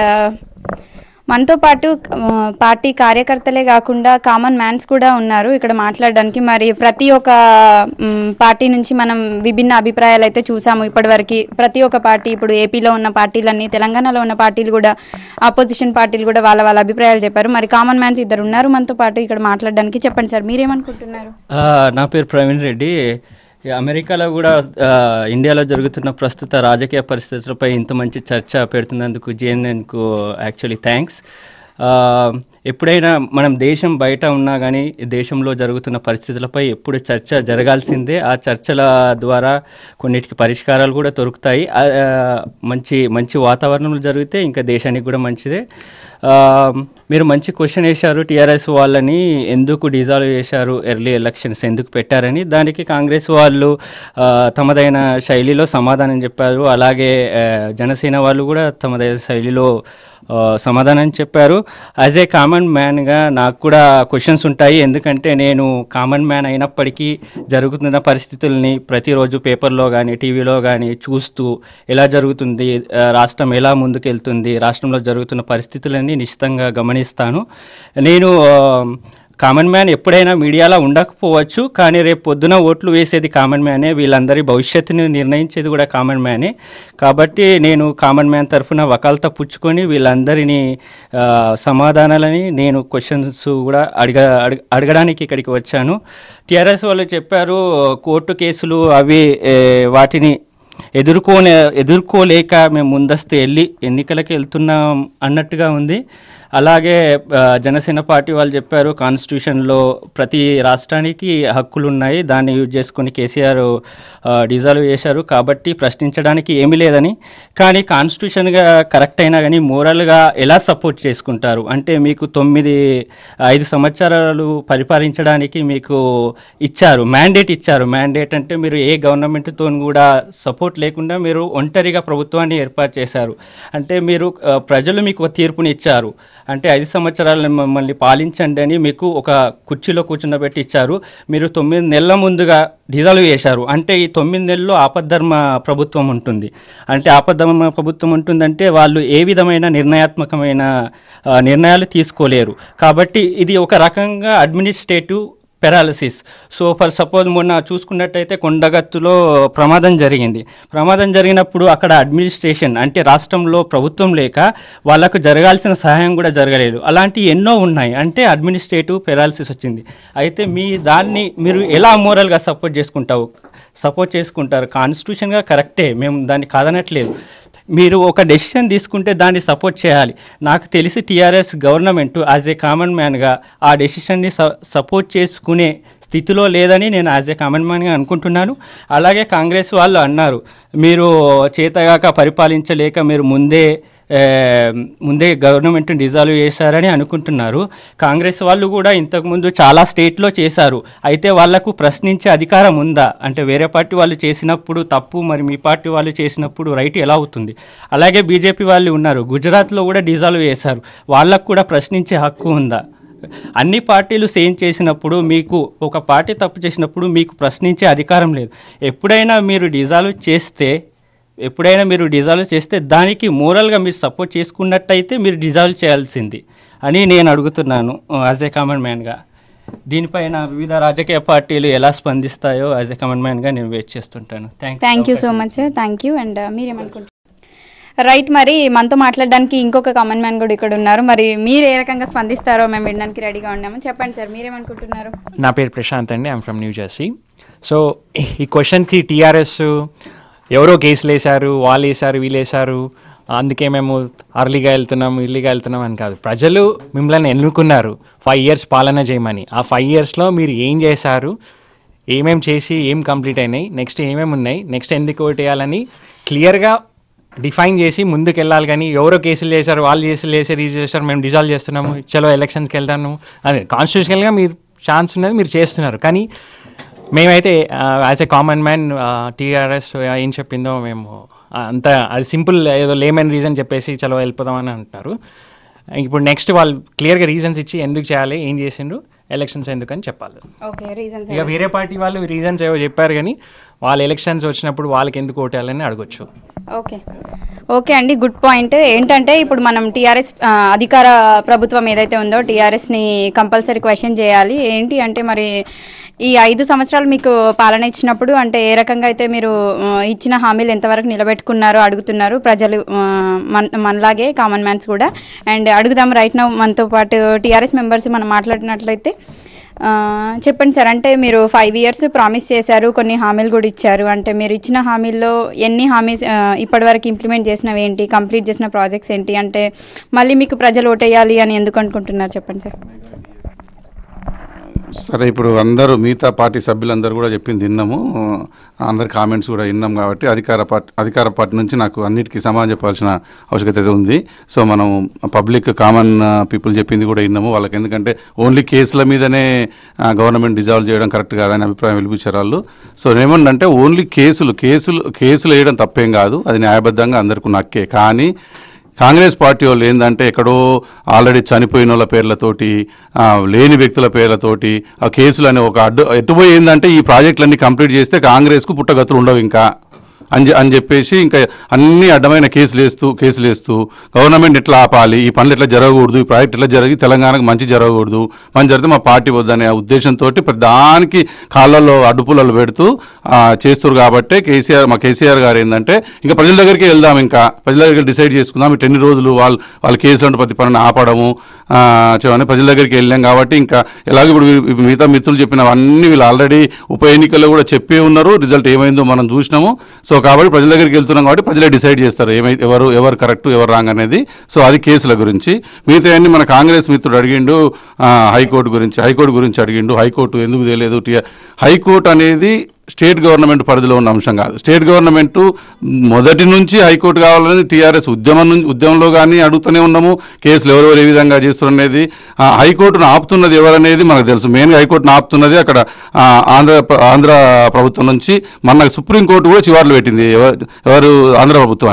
మనతో పాటు ఆ, పార్టీ కార్యకర్తలే కాకుండా కామన్ మ్యాన్స్ కూడా ఉన్నారు ఇక్కడ మాట్లాడడానికి మరి ప్రతి ఒక్క మ్, పార్టీ నుంచి మనం విభిన్న అభిప్రాయాలు అయితే చూసాము ఇప్పటివరకు ప్రతి ఒక్క పార్టీ ఇప్పుడు ఏపీలో ఉన్న పార్టీలన్నీ తెలంగాణలో ఉన్న పార్టీలు కూడా ఆపోజిషన్ పార్టీలు కూడా వాళ్ళ వాళ్ళ అభిప్రాయాలు చెప్పారు మరి కామన్ మ్యాన్స్ ఇద్దరు ఉన్నారు మనతో పాటు ఇక్కడ మాట్లాడడానికి చెప్పండి సార్ మీరేమనుకుంటున్నారు ఆ, నా పేరు ప్రవీణ్ రెడ్డి ఈ అమెరికాలో కూడా ఆ, ఇండియాలో జరుగుతున్న ప్రస్తుత రాజకీయ పరిస్థితులపై ఇంత మంచి చర్చ పెడుతున్నందుకు జేఎన్ఎన్కు యాక్చువల్లీ థ్యాంక్స్ ఎప్పుడైనా మనం దేశం బయట ఉన్నా కానీ దేశంలో జరుగుతున్న పరిస్థితులపై ఎప్పుడు చర్చ జరగాల్సిందే ఆ చర్చల ద్వారా కొన్నిటికి పరిష్కారాలు కూడా దొరుకుతాయి ఆ, మంచి మంచి వాతావరణంలో జరిగితే ఇంకా దేశానికి కూడా మంచిదే ఆ, మీరు మంచి క్వశ్చన్ వేశారు టీఆర్ఎస్ వాళ్ళని ఎందుకు డిజాల్వ్ చేశారు ఎర్లీ ఎలక్షన్స్ ఎందుకు పెట్టారని దానికి కాంగ్రెస్ వాళ్ళు ఆ, తమదైన శైలిలో సమాధానం చెప్పారు అలాగే ఆ, జనసేన వాళ్ళు కూడా తమదైన శైలిలో ఆ, సమాధానం చెప్పారు యాజ్ ఏ కామన్ మ్యాన్గా నాకు కూడా క్వశ్చన్స్ ఉంటాయి ఎందుకంటే నేను కామన్ మ్యాన్ అయినప్పటికీ జరుగుతున్న పరిస్థితుల్ని ప్రతిరోజు పేపర్లో కానీ టీవీలో కానీ చూస్తూ ఎలా జరుగుతుంది ఆ, రాష్ట్రం ఎలా ముందుకెళ్తుంది రాష్ట్రంలో జరుగుతున్న పరిస్థితులన్నీ నిశ్చితంగా గమనిస్తాను నేను ఆ, కామన్ మ్యాన్ ఎప్పుడైనా మీడియాలో ఉండకపోవచ్చు కానీ రేపు పొద్దున ఓట్లు వేసేది కామన్ మ్యానే వీళ్ళందరి భవిష్యత్తుని నిర్ణయించేది కూడా కామన్ మ్యానే కాబట్టి నేను కామన్ మ్యాన్ తరఫున వకాలత పుచ్చుకొని వీళ్ళందరినీ ఆ, సమాధానాలని నేను క్వశ్చన్స్ కూడా అడగ అడగ- అడగడానికి ఇక్కడికి వచ్చాను టీఆర్ఎస్ వాళ్ళు చెప్పారు కోర్టు కేసులు అవి ఏ, వాటిని ఎదుర్కోనే ఎదుర్కోలేక మేము ముందస్తు వెళ్ళి ఎన్నికలకు వెళ్తున్నాం అన్నట్టుగా ఉంది అలాగే ఆ, జనసేన పార్టీ వాళ్ళు చెప్పారు కాన్స్టిట్యూషన్లో ప్రతి రాష్ట్రానికి హక్కులు ఉన్నాయి దాన్ని యూజ్ చేసుకొని కేసీఆర్ ఆ, డిజాల్వ్ చేశారు కాబట్టి ప్రశ్నించడానికి ఏమీ లేదని కానీ కాన్స్టిట్యూషన్గా కరెక్ట్ అయినా కానీ మోరల్గా ఎలా సపోర్ట్ చేసుకుంటారు అంటే మీకు తొమ్మిది ఐదు సంవత్సరాలు పరిపాలించడానికి మీకు ఇచ్చారు మ్యాండేట్ ఇచ్చారు మ్యాండేట్ అంటే మీరు ఏ గవర్నమెంట్తో కూడా సపోర్ట్ లేకుండా మీరు ఒంటరిగా ప్రభుత్వాన్ని ఏర్పాటు చేశారు అంటే మీరు ఆ, ప్రజలు మీకు ఒక తీర్పుని ఇచ్చారు అంటే ఐదు సంవత్సరాలు మమ్మల్ని పాలించండి అని మీకు ఒక కుర్చీలో కూర్చున్నబెట్టి ఇచ్చారు మీరు తొమ్మిది నెలల ముందుగా డిజాల్వ్ చేశారు అంటే ఈ తొమ్మిది నెలల్లో ఆపద్ధర్మ ప్రభుత్వం ఉంటుంది అంటే ఆపద్ధర్మ ప్రభుత్వం ఉంటుందంటే వాళ్ళు ఏ విధమైన నిర్ణయాత్మకమైన ఆ, నిర్ణయాలు తీసుకోలేరు కాబట్టి ఇది ఒక రకంగా administrative paralysis so for suppose మొన్న చూసుకున్నట్టయితే కొండగత్తులో ప్రమాదం జరిగింది ప్రమాదం జరిగినప్పుడు అక్కడ అడ్మినిస్ట్రేషన్ అంటే రాష్ట్రంలో ప్రభుత్వం లేక వాళ్ళకు జరగాల్సిన సహాయం కూడా జరగలేదు అలాంటి ఎన్నో ఉన్నాయి అంటే అడ్మినిస్ట్రేటివ్ పెరాలసిస్ వచ్చింది అయితే మీ దాన్ని మీరు ఎలా మోరల్గా సపోర్ట్ చేసుకుంటావు సపోర్ట్ చేసుకుంటారు కాన్స్టిట్యూషన్గా కరెక్టే మేము దాన్ని కాదనట్లేదు మీరు ఒక డెసిషన్ తీసుకుంటే దాన్ని సపోర్ట్ చేయాలి నాకు తెలిసి TRS government as a common మ్యాన్గా ఆ డెసిషన్ని సపోర్ట్ చేసుకునే స్థితిలో లేదని నేను యాజ్ ఏ కామన్ మ్యాన్గా అనుకుంటున్నాను అలాగే కాంగ్రెస్ వాళ్ళు అన్నారు మీరు చేతగాక పరిపాలించలేక మీరు ముందే ఏ, ముందే గవర్నమెంట్ డిజాల్వ్ చేశారని అనుకుంటున్నారు కాంగ్రెస్ వాళ్ళు కూడా ఇంతకుముందు చాలా స్టేట్లో చేశారు అయితే వాళ్లకు ప్రశ్నించే అధికారం ఉందా అంటే వేరే పార్టీ వాళ్ళు చేసినప్పుడు తప్పు మరి మీ పార్టీ వాళ్ళు చేసినప్పుడు రైట్ ఎలా అవుతుంది అలాగే బీజేపీ వాళ్ళు ఉన్నారు గుజరాత్లో కూడా డిజాల్వ్ చేశారు వాళ్ళకు కూడా ప్రశ్నించే హక్కు ఉందా అన్ని పార్టీలు సేమ్ చేసినప్పుడు మీకు ఒక పార్టీ తప్పు చేసినప్పుడు మీకు ప్రశ్నించే అధికారం లేదు ఎప్పుడైనా మీరు డిజాల్వ్ చేస్తే ఎప్పుడైనా మీరు డిజాల్వ్ చేస్తే దానికి మోరల్గా మీరు సపోర్ట్ చేసుకున్నట్టయితే మీరు డిజాల్వ్ చేయాల్సింది అని నేను అడుగుతున్నాను యాజ్ ఏ కామన్ మ్యాన్గా దీనిపైన వివిధ రాజకీయ పార్టీలు ఎలా స్పందిస్తాయో యాజ్ ఏ కామన్ మ్యాన్గా నేను వెయిట్ చేస్తుంటాను thank thank you so much sir thank you and మీరేమనుకుంటారు రైట్ మరి మనతో మాట్లాడడానికి ఇంకొక కామన్ మ్యాన్ కూడా ఇక్కడ ఉన్నారు మరి మీరు ఏ రకంగా స్పందిస్తారో మేము వినడానికి రెడీగా ఉన్నాము చెప్పండి సార్ మీరేమనుకుంటున్నారు నా పేరు ప్రశాంత్ అండి I'm from New Jersey so ఈ క్వశ్చన్కి టీఆర్ఎస్ ఎవరో కేసులు వేశారు వాళ్ళు వేశారు వీళ్ళు వేశారు అందుకే మేము అర్లీగా వెళ్తున్నాం ఇర్లీగా వెళ్తున్నాం అని కాదు ప్రజలు మిమ్మల్ని ఎన్నుకున్నారు ఫైవ్ ఇయర్స్ పాలన చేయమని ఆ ఫైవ్ ఇయర్స్లో మీరు ఏం చేశారు ఏమేం చేసి ఏం కంప్లీట్ అయినాయి నెక్స్ట్ ఏమేమి ఉన్నాయి నెక్స్ట్ ఎందుకు ఓటు వేయాలని క్లియర్గా డిఫైన్ చేసి ముందుకు వెళ్ళాలి కానీ ఎవరో కేసులు చేశారు వాళ్ళు కేసులు చేశారు ఇది చేశారు మేము డిజాల్వ్ చేస్తున్నాము చలో ఎలక్షన్స్కి వెళ్తాను అదే కాన్స్టిట్యూషనల్గా మీరు ఛాన్స్ ఉన్నది మీరు చేస్తున్నారు కానీ మేమైతే as a common man TRS ఏం చెప్పిందో మేము ఆ, అంత అది సింపుల్ ఏదో లేమన్ రీజన్ చెప్పేసి చలో వెళ్ళిపోదామని అంటున్నారు ఇప్పుడు నెక్స్ట్ వాళ్ళు క్లియర్గా రీజన్స్ ఇచ్చి ఎందుకు చేయాలి ఏం చేసిండ్రు ఎలక్షన్స్ ఎందుకని చెప్పాలి ఓకే రీజన్స్ ఇక వేరే పార్టీ వాళ్ళు రీజన్స్ ఏవో చెప్పారు కానీ వాళ్ళ ఎలక్షన్స్ వచ్చినప్పుడు వాళ్ళకి ఎందుకు ఓటేయాలని అడగొచ్చు ఓకే ఓకే అండి గుడ్ పాయింట్ ఏంటంటే ఇప్పుడు మనం టీఆర్ఎస్ అధికార ప్రభుత్వం ఏదైతే ఉందో టీఆర్ఎస్ని కంపల్సరీ క్వశ్చన్ చేయాలి ఏంటి అంటే మరి ఈ ఐదు సంవత్సరాలు మీకు పాలన ఇచ్చినప్పుడు అంటే ఏ రకంగా అయితే మీరు ఆ, ఇచ్చిన హామీలు ఎంతవరకు నిలబెట్టుకున్నారో అడుగుతున్నారు ప్రజలు ఆ, మన మనలాగే కామన్ మ్యాన్స్ కూడా అండ్ అడుగుదాం రైట్ నౌ మనతో పాటు టీఆర్ఎస్ మెంబర్స్ మనం మాట్లాడినట్లయితే ఆ, చెప్పండి సార్ అంటే మీరు ఫైవ్ ఇయర్స్ ప్రామిస్ చేశారు కొన్ని హామీలు కూడా ఇచ్చారు అంటే మీరు ఇచ్చిన హామీల్లో ఎన్ని హామీస్ ఆ, ఇప్పటివరకు ఇంప్లిమెంట్ చేసినవి ఏంటి కంప్లీట్ చేసిన ప్రాజెక్ట్స్ ఏంటి అంటే మళ్ళీ మీకు ప్రజలు ఓటేయాలి అని ఎందుకు అనుకుంటున్నారు చెప్పండి సార్ సరే ఇప్పుడు అందరూ మిగతా పార్టీ సభ్యులందరూ కూడా చెప్పింది విన్నాము అందరి కామెంట్స్ కూడా విన్నాం కాబట్టి అధికార పార్టీ అధికార పార్టీ నుంచి నాకు అన్నిటికీ సమాధానం చెప్పాల్సిన ఆవశ్యకత అయితే ఉంది సో మనం పబ్లిక్ కామన్ పీపుల్ చెప్పింది కూడా విన్నాము వాళ్ళకి ఎందుకంటే ఓన్లీ కేసుల మీదనే గవర్నమెంట్ డిజాల్వ్ చేయడం కరెక్ట్ కాదని అభిప్రాయం వెలిపించారు వాళ్ళు సో ఏమన్నంటే ఓన్లీ కేసులు కేసులు కేసులు వేయడం తప్పేం కాదు అది న్యాయబద్ధంగా అందరికీ నక్కే కానీ కాంగ్రెస్ పార్టీ వాళ్ళు ఏంటంటే ఎక్కడో ఆల్రెడీ చనిపోయిన వాళ్ళ పేర్లతోటి ఆ, లేని వ్యక్తుల పేర్లతోటి ఆ కేసులు అనే ఒక అడ్డు ఎటుపోయి ఏంటంటే ఈ ప్రాజెక్టులన్నీ కంప్లీట్ చేస్తే కాంగ్రెస్కు పుట్టగతులు ఉండవు ఇంకా అని చె- అని చెప్పేసి ఇంకా అన్ని అడ్డమైన కేసులు వేస్తూ కేసులు వేస్తూ గవర్నమెంట్ ఎట్లా ఆపాలి ఈ పనులు ఎట్లా జరగకూడదు ఈ ప్రాజెక్ట్ ఎట్లా జరిగి తెలంగాణకు మంచి జరగకూడదు మంచి జరిగితే మా పార్టీ వద్దనే ఉద్దేశంతో దానికి కాళ్ళల్లో అడ్డుపుల్లలు పెడుతూ ఆ, చేస్తారు కాబట్టి కేసీఆర్ మా కేసీఆర్ గారు ఏంటంటే ఇంకా ప్రజల దగ్గరికి వెళ్దాం ఇంకా ప్రజల దగ్గరికి డిసైడ్ చేసుకుందాం ఇటు ఎన్ని రోజులు వాళ్ళు వాళ్ళ కేసులు అంటే ప్రతి పనిని ఆపడము ఆ, చెప్పని ప్రజల దగ్గరికి వెళ్ళాం కాబట్టి ఇంకా ఎలాగో ఇప్పుడు వీ- మిగతా మిత్రులు చెప్పినవన్నీ వీళ్ళు ఆల్రెడీ ఉప ఎన్నికల్లో కూడా చెప్పే ఉన్నారు రిజల్ట్ ఏమైందో మనం చూసినాము సో కాబట్టి ప్రజల దగ్గరికి వెళ్తున్నాం కాబట్టి ప్రజలే డిసైడ్ చేస్తారు ఏమై ఎవరు ఎవరు కరెక్ట్ ఎవరు రాంగ్ అనేది సో అది కేసుల గురించి మిగతా అన్ని మన కాంగ్రెస్ మిత్రుడు అడిగిండు ఆ, హైకోర్టు గురించి హైకోర్టు గురించి అడిగిండు హైకోర్టు ఎందుకు తెలియదు టీ- హైకోర్టు అనేది స్టేట్ గవర్నమెంట్ పరిధిలో ఉన్న అంశం కాదు స్టేట్ గవర్నమెంట్ మొదటి నుంచి హైకోర్టు కావాలని టీఆర్ఎస్ ఉద్యమం నుంచి ఉద్యమంలో కానీ అడుగుతూనే ఉన్నాము కేసులు ఎవరెవరు ఏ విధంగా చేస్తున్నది ఆ, హైకోర్టును ఆపుతున్నది ఎవరనేది మనకు తెలుసు మెయిన్గా హైకోర్టును ఆపుతున్నది అక్కడ ఆ, ఆంధ్ర ప్ర- ఆంధ్ర ప్రభుత్వం నుంచి మన సుప్రీంకోర్టు కూడా చివార్లు పెట్టింది ఎవ- ఎవరు ఆంధ్ర ప్రభుత్వాన్ని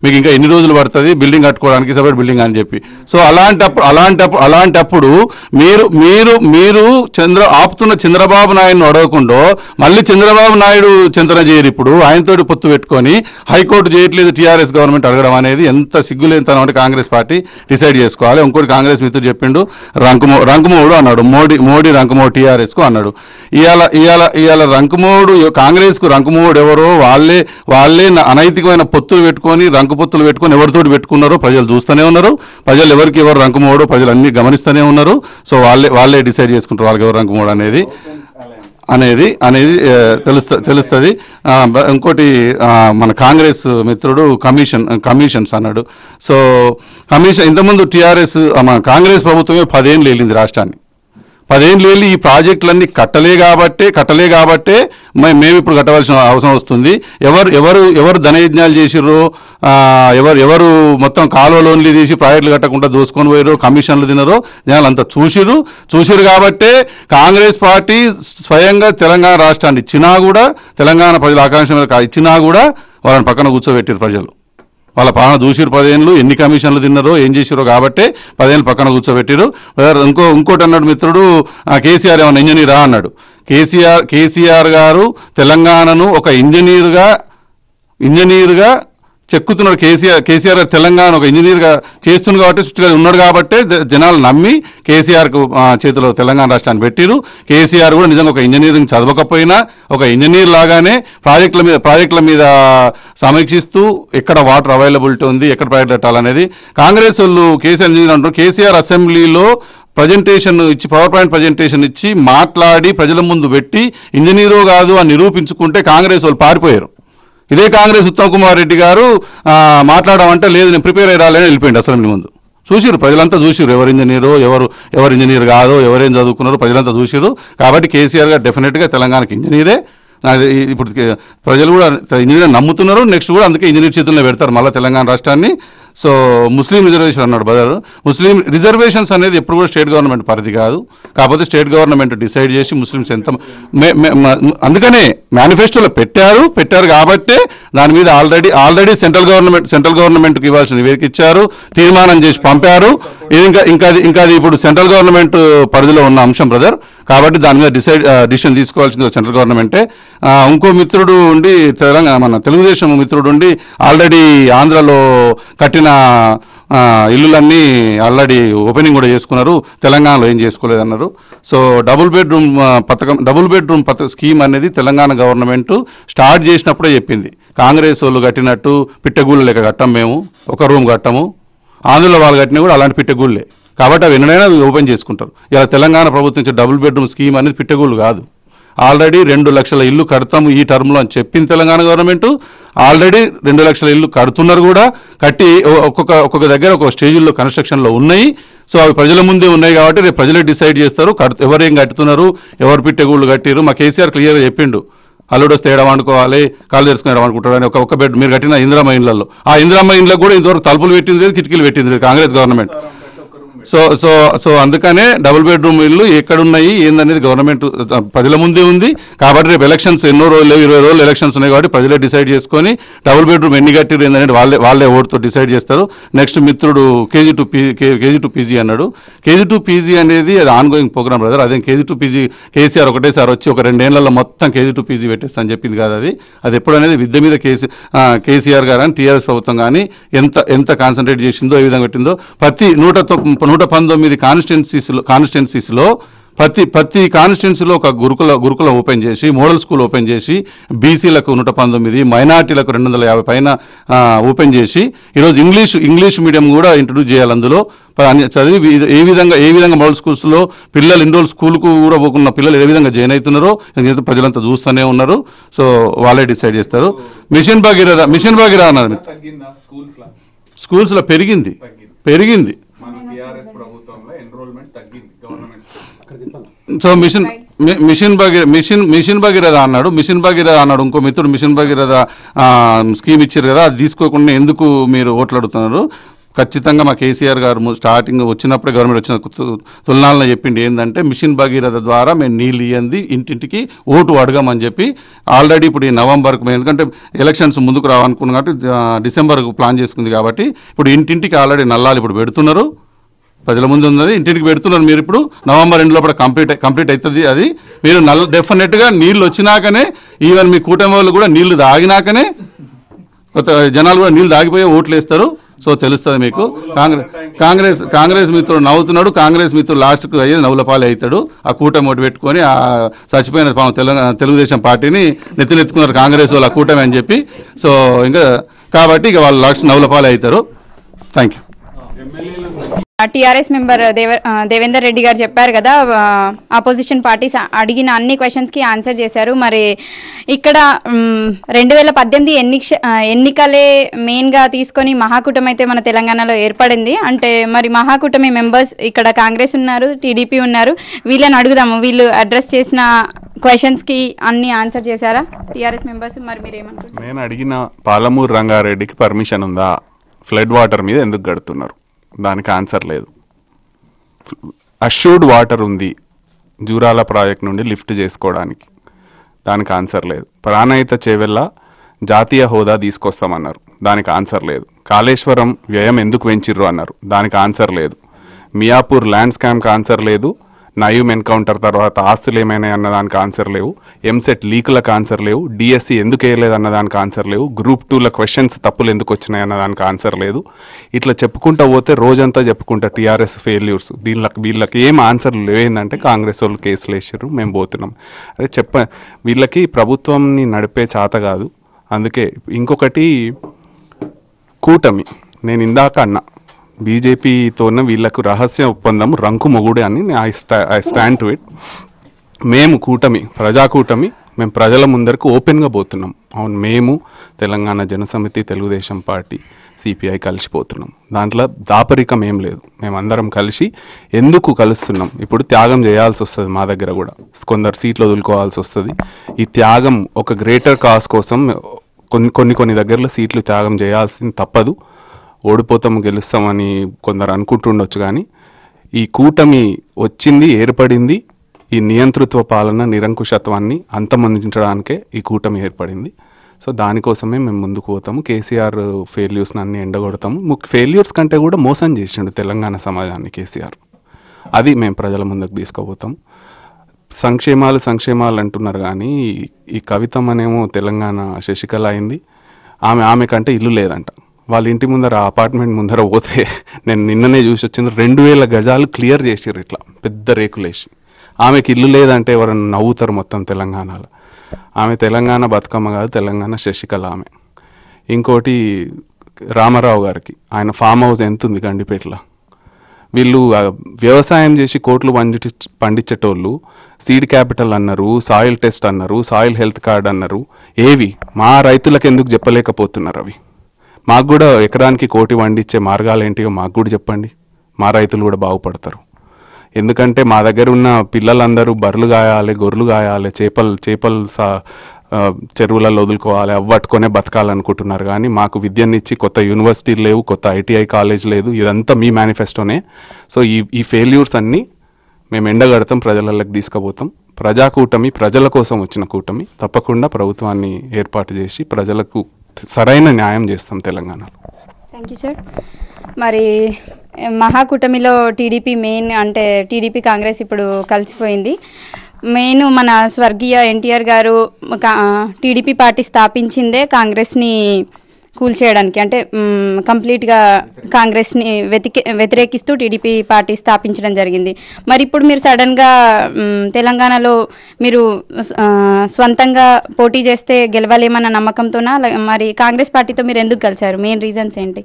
మీకు ఇంకా ఎన్ని రోజులు పడుతుంది బిల్డింగ్ కట్టుకోవడానికి సపరేట్ బిల్డింగ్ అని చెప్పి సో అలాంటప్పుడు అలాంటప్పుడు అలాంటప్పుడు మీరు మీరు మీరు చంద్ర ఆపుతున్న చంద్రబాబు నాయుడును అడగకుండా మళ్ళీ చంద్రబాబు నాయుడు చింతన చేయరు ఇప్పుడు ఆయనతోటి పొత్తు పెట్టుకొని హైకోర్టు చేయట్లేదు టీఆర్ఎస్ గవర్నమెంట్ అడగడం అనేది ఎంత సిగ్గులేనితనం అంటే కాంగ్రెస్ పార్టీ డిసైడ్ చేసుకోవాలి ఇంకోటి కాంగ్రెస్ మిత్రుడు చెప్పిండు రంకుమో రంకుమోడు అన్నాడు మోడీ మోడీ రంకుమో టీఆర్ఎస్ కు అన్నాడు ఇవాళ ఇవాళ ఇవాళ రంకుమోడు కాంగ్రెస్ కు రంకుమోడు ఎవరో వాళ్ళే వాళ్ళే న- అనైతికమైన పొత్తులు పెట్టుకొని రంకు పొత్తులు పెట్టుకొని ఎవరితోటి పెట్టుకున్నారో ప్రజలు చూస్తూనే ఉన్నారు ప్రజలు ఎవరికి ఎవరు రంకుమోడు ప్రజలు అన్ని గమనిస్తూనే ఉన్నారు సో వాళ్ళే వాళ్ళే డిసైడ్ చేసుకుంటారు వాళ్ళకి ఎవరు రంకుమోడు అనేది అనేది అనేది ఆ, తెలుస్త తెలుస్తుంది ఆ, బ- ఇంకోటి ఆ, మన కాంగ్రెస్ మిత్రుడు కమిషన్ కమిషన్స్ అన్నాడు సో కమిషన్ ఇంతకుముందు టీఆర్ఎస్ మన కాంగ్రెస్ ప్రభుత్వమే పదేళ్ళు వెళ్ళింది రాష్ట్రాన్ని పదేళ్ళు వెళ్ళి ఈ ప్రాజెక్టులన్నీ కట్టలే కాబట్టే కట్టలే కాబట్టే మే- మేము ఇప్పుడు కట్టవలసిన అవసరం వస్తుంది ఎవరు ఎవరు ఎవరు ధనయజ్ఞాలు చేసిర్రో ఆ, ఎవరు ఎవరు మొత్తం కాలువ లోన్లు తీసి ప్రాజెక్టులు కట్టకుండా దోసుకొని పోయారు కమిషన్లు తినరో జనాలు అంతా చూసిరు చూసిరు కాబట్టే కాంగ్రెస్ పార్టీ స్వయంగా తెలంగాణ రాష్ట్రాన్ని ఇచ్చినా కూడా తెలంగాణ ప్రజల ఆకాంక్ష మీద ఇచ్చినా కూడా వాళ్ళని పక్కన కూర్చోబెట్టారు ప్రజలు వాళ్ళ పాలన చూసిరు పదేళ్ళు ఎన్ని కమిషన్లు తిన్నారో ఏం చేసిరో కాబట్టే పదేళ్ళు పక్కన కూర్చోబెట్టిరు బ్రదర్, ఇంకో ఇంకోటి అన్నాడు మిత్రుడు ఆ, కేసీఆర్ ఏమన్నా ఇంజనీరా అన్నాడు కేసీఆర్ కేసీఆర్ గారు తెలంగాణను ఒక ఇంజనీర్గా ఇంజనీర్గా చెక్కుతున్నాడు కేసీఆర్ కేసీఆర్ గారు తెలంగాణ ఒక ఇంజనీర్గా చేస్తుంది కాబట్టి సృష్టిగా ఉన్నాడు కాబట్టి జనాలు నమ్మి కేసీఆర్కు ఆ, చేతిలో తెలంగాణ రాష్ట్రాన్ని పెట్టిరు కేసీఆర్ కూడా నిజంగా ఒక ఇంజనీరింగ్ చదవకపోయినా ఒక ఇంజనీర్ లాగానే ప్రాజెక్టుల మీద ప్రాజెక్టుల మీద సమీక్షిస్తూ ఎక్కడ వాటర్ అవైలబిలిటీ ఉంది ఎక్కడ ప్రాజెక్ట్ పెట్టాలనేది కాంగ్రెస్ వాళ్ళు కేసీఆర్ ఇంజనీర్ అంటారు కేసీఆర్ అసెంబ్లీలో ప్రజెంటేషన్ ఇచ్చి పవర్ పాయింట్ ప్రజెంటేషన్ ఇచ్చి మాట్లాడి ప్రజల ముందు పెట్టి ఇంజనీరో కాదు అని నిరూపించుకుంటే కాంగ్రెస్ వాళ్ళు పారిపోయారు ఇదే కాంగ్రెస్ ఉత్తమ్ కుమార్ రెడ్డి గారు ఆ, మాట్లాడమంటే లేదు నేను ప్రిపేర్ అయ్యాలని వెళ్ళిపోయింది అసెంబ్లీ ముందు చూసిరు ప్రజలంతా చూసిరు ఎవరు ఇంజనీరు ఎవరు ఎవరు ఇంజనీర్ కాదో ఎవరేం చదువుకున్నారో ప్రజలంతా చూసిరు కాబట్టి కేసీఆర్ గారు డెఫినెట్గా తెలంగాణకి ఇంజనీరే నాకు ఈ- ఇప్పుడు కే- ప్రజలు కూడా ఇంజనీర్ నమ్ముతున్నారు నెక్స్ట్ కూడా అందుకే ఇంజనీర్ చేతుల్లో పెడతారు మళ్ళీ తెలంగాణ రాష్ట్రాన్ని సో ముస్లిం రిజర్వేషన్ అన్నాడు బదర్ ముస్లిం రిజర్వేషన్స్ అనేది ఎప్పుడు కూడా స్టేట్ గవర్నమెంట్ పరిధి కాదు కాకపోతే స్టేట్ గవర్నమెంట్ డిసైడ్ చేసి ముస్లిమ్స్ ఎంత మే- మే- మ- అందుకనే మేనిఫెస్టోలో పెట్టారు పెట్టారు కాబట్టే దాని మీద already already central government central గవర్నమెంట్కి ఇవ్వాల్సిన నివేదిక ఇచ్చారు తీర్మానం చేసి పంపారు ఇది ఇంకా ఇంకా అది- ఇంకా అది ఇప్పుడు సెంట్రల్ గవర్నమెంట్ పరిధిలో ఉన్న అంశం బ్రదర్ కాబట్టి దాని మీద డిసైడ్ డిసిషన్ తీసుకోవాల్సింది సెంట్రల్ గవర్నమెంటే ఆ, ఇంకో మిత్రుడు ఉండి తెలంగాణ మన తెలుగుదేశం మిత్రుడు ఉండి ఆల్రెడీ ఆంధ్రలో కట్టిన ఆ, ఇల్లులన్నీ ఆల్రెడీ ఓపెనింగ్ కూడా చేసుకున్నారు తెలంగాణలో ఏం చేసుకోలేదన్నారు సో డబుల్ బెడ్రూమ్ ఆ, పథకం డబుల్ బెడ్రూమ్ పథక స్కీమ్ అనేది తెలంగాణ గవర్నమెంట్ స్టార్ట్ చేసినప్పుడే చెప్పింది కాంగ్రెస్ వాళ్ళు కట్టినట్టు పిట్టగూళ్ళు లెక్క కట్టం మేము ఒక రూమ్ కట్టము ఆంధ్రలో వాళ్ళు కట్టినా కూడా అలాంటి పిట్టగూళ్ళే కాబట్టి అవి ఎన్నడైనా అవి ఓపెన్ చేసుకుంటారు ఇలా తెలంగాణ ప్రభుత్వం ఇచ్చే డబుల్ బెడ్రూమ్ స్కీమ్ అనేది పిట్టగూళ్ళు కాదు ఆల్రెడీ రెండు లక్షల ఇల్లు కడతాము ఈ టర్మ్లో అని చెప్పింది తెలంగాణ గవర్నమెంట్ ఆల్రెడీ రెండు లక్షల ఇల్లు కడుతున్నారు కూడా కట్టి ఒ- ఒక్కొక్క ఒక్కొక్క దగ్గర ఒక్కొక్క స్టేజ్లో కన్స్ట్రక్షన్లో ఉన్నాయి సో అవి ప్రజల ముందే ఉన్నాయి కాబట్టి రేపు ప్రజలే డిసైడ్ చేస్తారు కడు ఎవరేం కట్టుతున్నారు ఎవరు పిట్టగూళ్ళు కట్టిరు మా కేసీఆర్ క్లియర్గా చెప్పిండు అల్లుడు వస్తే ఏడ వండుకోవాలి కాళ్ళు తెరుచుకుని ఏడ వండుకుంటారు అని ఒక ఒక్క బెడ్ మీరు కట్టిన ఇందిరామ ఇండ్లలో ఆ ఇందిరామ ఇండ్లకు కూడా ఇంతవరకు తలుపులు పెట్టింది లేదు కిటికీలు పెట్టింది లేదు Congress government so so so అందుకనే డబుల్ బెడ్రూమ్ ఇల్లు ఎక్కడున్నాయి ఏందనేది గవర్నమెంట్ ప్రజల ముందే ఉంది కాబట్టి రేపు ఎలక్షన్స్ ఎన్నో రోజులు లేవు, ఇరవై రోజులు ఎలక్షన్స్ ఉన్నాయి కాబట్టి ప్రజలే డిసైడ్ చేసుకొని డబుల్ బెడ్రూమ్ ఎన్ని కట్టిరు ఏందనేది వాళ్ళే వాళ్ళే ఓటుతో డిసైడ్ చేస్తారు నెక్స్ట్ మిత్రుడు KG to P KG to PG అన్నాడు కేజీ టు పీజీ అనేది అది ఆన్ గోయింగ్ ప్రోగ్రామ్ బ్రదర్ అదే కేజీ టు పీజీ కేసీఆర్ ఒకటేసారి వచ్చి ఒక రెండేళ్లలో మొత్తం కేజీ టు పీజీ పెట్టేస్తా అని చెప్పింది కాదు అది అది ఎప్పుడు అనేది విద్య మీద కేసీ ఆ, కేసీఆర్ గారు అని టీఆర్ఎస్ ప్రభుత్వం కానీ ఎంత ఎంత కాన్సన్ట్రేట్ చేసిందో ఏ విధంగా పెట్టిందో ప్రతి నూట తొ- నూట పంతొమ్మిది కాన్స్టిట్యున్సీస్లో కాన్స్టిట్యున్సీస్లో ప్రతి ప్రతి కాన్స్టిట్యున్సీలో ఒక గురుకుల గురుకుల ఓపెన్ చేసి మోడల్ స్కూల్ ఓపెన్ చేసి బీసీలకు నూట పంతొమ్మిది మైనార్టీలకు రెండు వందల యాభై పైన ఆ, ఓపెన్ చేసి ఈరోజు ఇంగ్లీష్ ఇంగ్లీష్ మీడియం కూడా ఇంట్రడ్యూస్ చేయాలి అందులో ప- అన్ని చదివి వి- ఏ విధంగా ఏ విధంగా మోడల్ స్కూల్స్లో పిల్లలు ఇండోర్ స్కూల్కు కూడా పోకున్న పిల్లలు ఏ విధంగా జాయిన్ అవుతున్నారో ఎందుకంటే ప్రజలంతా చూస్తూనే ఉన్నారు సో వాళ్ళే డిసైడ్ చేస్తారు మిషన్ భగీరథ మిషన్ భగీరథ అన్నారు స్కూల్స్లో పెరిగింది పెరిగింది సో మిషన్ మి- మిషన్ భగీర మిషన్ మిషన్ భగీరథ అన్నాడు మిషన్ భగీరథ అన్నాడు ఇంకో మిత్రుడు మిషన్ భగీరథ ఆ, స్కీమ్ ఇచ్చారు కదా అది తీసుకోకుండా ఎందుకు మీరు ఓట్లు అడుగుతున్నారు ఖచ్చితంగా మా కేసీఆర్ గారు ము- స్టార్టింగ్ వచ్చినప్పుడే గవర్నమెంట్ వచ్చిన తు- తులనాలను చెప్పింది ఏంటంటే మిషన్ భగీరథ ద్వారా మేము నీళ్ళు ఇయ్యంది ఇంటింటికి ఓటు అడగమని చెప్పి ఆల్రెడీ ఇప్పుడు ఈ నవంబర్కు మేము ఎందుకంటే ఎలక్షన్స్ ముందుకు రావనుకున్నాం కాబట్టి ఆ, డిసెంబర్కు ప్లాన్ చేసుకుంది కాబట్టి ఇప్పుడు ఇంటింటికి ఆల్రెడీ నల్లాలు ఇప్పుడు పెడుతున్నారు ప్రజల ముందు ఉన్నది ఇంటింటికి పెడుతున్నారు మీరు ఇప్పుడు నవంబర్ ఎండ్ లోపల కంప్లీట్ కంప్లీట్ అవుతుంది అది మీరు నల్ల డెఫినెట్గా నీళ్ళు వచ్చినాకనే ఈవెన్ మీ కూటమి వాళ్ళు కూడా నీళ్లు తాగినాకనే కొత్త జనాలు కూడా నీళ్ళు తాగిపోయి ఓట్లు వేస్తారు సో తెలుస్తుంది మీకు కాంగ్రెస్ కాంగ్రెస్ కాంగ్రెస్ మిత్రుడు నవ్వుతున్నాడు కాంగ్రెస్ మిత్రుడు లాస్ట్కు అయ్యేది నవ్వులపాలు అవుతాడు ఆ కూటమి ఓటు పెట్టుకొని ఆ చచ్చిపోయిన పాపం తెలంగాణ తెలుగుదేశం పార్టీని నెత్తినెత్తుకున్నారు కాంగ్రెస్ వాళ్ళు ఆ కూటమి అని చెప్పి సో ఇంకా కాబట్టి ఇక వాళ్ళు లాస్ట్ నవ్వులపాలు అవుతారు థ్యాంక్ యూ టీఆర్ఎస్ మెంబర్ దేవ ఆ, దేవేందర్ రెడ్డి గారు చెప్పారు కదా ఆపోజిషన్ పార్టీస్ అడిగిన అన్ని క్వశ్చన్స్ కి ఆన్సర్ చేశారు మరి ఇక్కడ రెండు వేల పద్దెనిమిది ఎన్నిక ఆ, ఎన్నికలే మెయిన్ గా తీసుకొని మహాకూటమి అయితే మన తెలంగాణలో ఏర్పడింది అంటే మరి మహాకూటమి మెంబర్స్ ఇక్కడ కాంగ్రెస్ ఉన్నారు టీడీపీ ఉన్నారు వీళ్ళని అడుగుదాము వీళ్ళు అడ్రస్ చేసిన క్వశ్చన్స్ కి అన్ని ఆన్సర్ చేశారా టీఆర్ఎస్ మెంబర్స్ మరి మీరు ఏమంటారు నేను అడిగిన పాలమూరు రంగారెడ్డికి పర్మిషన్ ఉందా ఫ్లడ్ వాటర్ మీద ఎందుకు గడుతున్నారు దానికి ఆన్సర్ లేదు అష్యూర్డ్ వాటర్ ఉంది జూరాల ప్రాజెక్ట్ నుండి లిఫ్ట్ చేసుకోవడానికి దానికి ఆన్సర్ లేదు ప్రాణహిత చేవెళ్ళ జాతీయ హోదా తీసుకొస్తామన్నారు దానికి ఆన్సర్ లేదు కాళేశ్వరం వ్యయం ఎందుకు పెంచిర్రు అన్నారు దానికి ఆన్సర్ లేదు మియాపూర్ ల్యాండ్ స్కామ్కి ఆన్సర్ లేదు నయూమ్ ఎన్కౌంటర్ తర్వాత ఆస్తులు ఏమైనా అన్న దానికి ఆన్సర్ లేవు ఎంసెట్ లీకులకు ఆన్సర్ లేవు డిఎస్సి ఎందుకు వేయలేదు అన్న దానికి ఆన్సర్ లేవు గ్రూప్ టూల క్వశ్చన్స్ తప్పులు ఎందుకు వచ్చినాయి అన్న దానికి ఆన్సర్ లేదు ఇట్లా చెప్పుకుంటా పోతే రోజంతా చెప్పుకుంటా టీఆర్ఎస్ ఫెయిల్యూర్స్ దీనికి వీళ్ళకి ఏం ఆన్సర్లు లేవేందంటే కాంగ్రెస్ వాళ్ళు కేసులు వేసారు మేము పోతున్నాం అదే చెప్ప వీళ్ళకి ప్రభుత్వంని నడిపే చేత కాదు అందుకే ఇంకొకటి కూటమి నేను ఇందాక అన్నా బీజేపీతోన వీళ్ళకు రహస్య ఒప్పందం రంకు మొగుడే అని ఐ స్టా ఐ స్టాండ్ టు ఇట్ మేము కూటమి ప్రజా కూటమి మేము ప్రజల ముందరకు ఓపెన్గా పోతున్నాం అవును మేము తెలంగాణ జనసమితి తెలుగుదేశం పార్టీ సిపిఐ కలిసిపోతున్నాం దాంట్లో దాపరికం ఏం లేదు మేమందరం కలిసి ఎందుకు కలుస్తున్నాం ఇప్పుడు త్యాగం చేయాల్సి వస్తుంది మా దగ్గర కూడా కొందరు సీట్లు వదులుకోవాల్సి వస్తుంది ఈ త్యాగం ఒక గ్రేటర్ కాజ్ కోసం కొన్ని కొన్ని కొన్ని దగ్గరలో సీట్లు త్యాగం చేయాల్సింది తప్పదు ఓడిపోతాము గెలుస్తామని కొందరు అనుకుంటుండొచ్చు కానీ ఈ కూటమి వచ్చింది ఏర్పడింది ఈ నియంతృత్వ పాలన నిరంకుశత్వాన్ని అంతమొందించడానికే ఈ కూటమి ఏర్పడింది సో దానికోసమే మేము ముందుకు పోతాము కేసీఆర్ ఫెయిల్యూర్స్ని అన్ని ఎండగొడతాము ముఖ్య ఫెయిల్యూర్స్ కంటే కూడా మోసం చేసిండు తెలంగాణ సమాజాన్ని కేసీఆర్ అది మేము ప్రజల ముందుకు తీసుకుపోతాం సంక్షేమాలు సంక్షేమాలు అంటున్నారు కానీ ఈ కవితమ్మనేమో తెలంగాణ శశికళ అయింది ఆమె ఆమె కంటే ఇల్లు లేదంట వాళ్ళ ఇంటి ముందర ఆ అపార్ట్మెంట్ ముందర పోతే నేను నిన్ననే చూసి వచ్చింది రెండు వేల గజాలు క్లియర్ చేసిర్రు ఇట్లా పెద్ద రేకులేసి ఆమెకి ఇల్లు లేదంటే ఎవరన్నా నవ్వుతారు మొత్తం తెలంగాణలో ఆమె తెలంగాణ బతుకమ్మ కాదు తెలంగాణ శశికళ ఆమె ఇంకోటి రామారావు గారికి ఆయన ఫామ్ హౌస్ ఎంత ఉంది గండిపేటలో వీళ్ళు ఆ, వ్యవసాయం చేసి కోట్లు పండి పండించేటోళ్ళు సీడ్ క్యాపిటల్ అన్నారు సాయిల్ టెస్ట్ అన్నారు సాయిల్ హెల్త్ కార్డ్ అన్నారు ఏవి మా రైతులకు ఎందుకు చెప్పలేకపోతున్నారు అవి మాకు కూడా ఎకరానికి కోటి వండిచ్చే మార్గాలు ఏంటియో మాకు కూడా చెప్పండి మా రైతులు కూడా బాగుపడతారు ఎందుకంటే మా దగ్గర ఉన్న పిల్లలందరూ బర్రెలు గాయాలి గొర్రెలు గాయాలి చేపలు చేపలు సా ఆ, చెరువులలో వదులుకోవాలి అవ్వట్టుకొనే బతకాలనుకుంటున్నారు కానీ మాకు విద్యనిచ్చి కొత్త యూనివర్సిటీలు లేవు కొత్త ఐటీఐ కాలేజ్ లేదు ఇదంతా మీ మేనిఫెస్టోనే సో ఈ ఈ ఫెయిల్యూర్స్ అన్నీ మేము ఎండగడతాం ప్రజలలోకి తీసుకుపోతాం ప్రజా కూటమి ప్రజల కోసం వచ్చిన కూటమి తప్పకుండా ప్రభుత్వాన్ని ఏర్పాటు చేసి ప్రజలకు సరైన న్యాయం చేస్తాం తెలంగాణలో థ్యాంక్ యూ సార్ మరి ఏ, మహాకూటమిలో టీడీపీ మెయిన్ అంటే టీడీపీ కాంగ్రెస్ ఇప్పుడు కలిసిపోయింది మెయిన్ మన స్వర్గీయ ఎన్టీఆర్ గారు కా- టీడీపీ పార్టీ స్థాపించిందే కాంగ్రెస్ని కూల్చేయడానికి అంటే మ్, కంప్లీట్గా కాంగ్రెస్ని వెతికి వ్యతిరేకిస్తూ టీడీపీ పార్టీ స్థాపించడం జరిగింది మరి ఇప్పుడు మీరు సడన్గా మ్, తెలంగాణలో మీరు ఆ, స్వంతంగా పోటీ చేస్తే గెలవలేమన్న నమ్మకంతోనా లే- మరి కాంగ్రెస్ పార్టీతో మీరు ఎందుకు కలిశారు మెయిన్ రీజన్స్ ఏంటి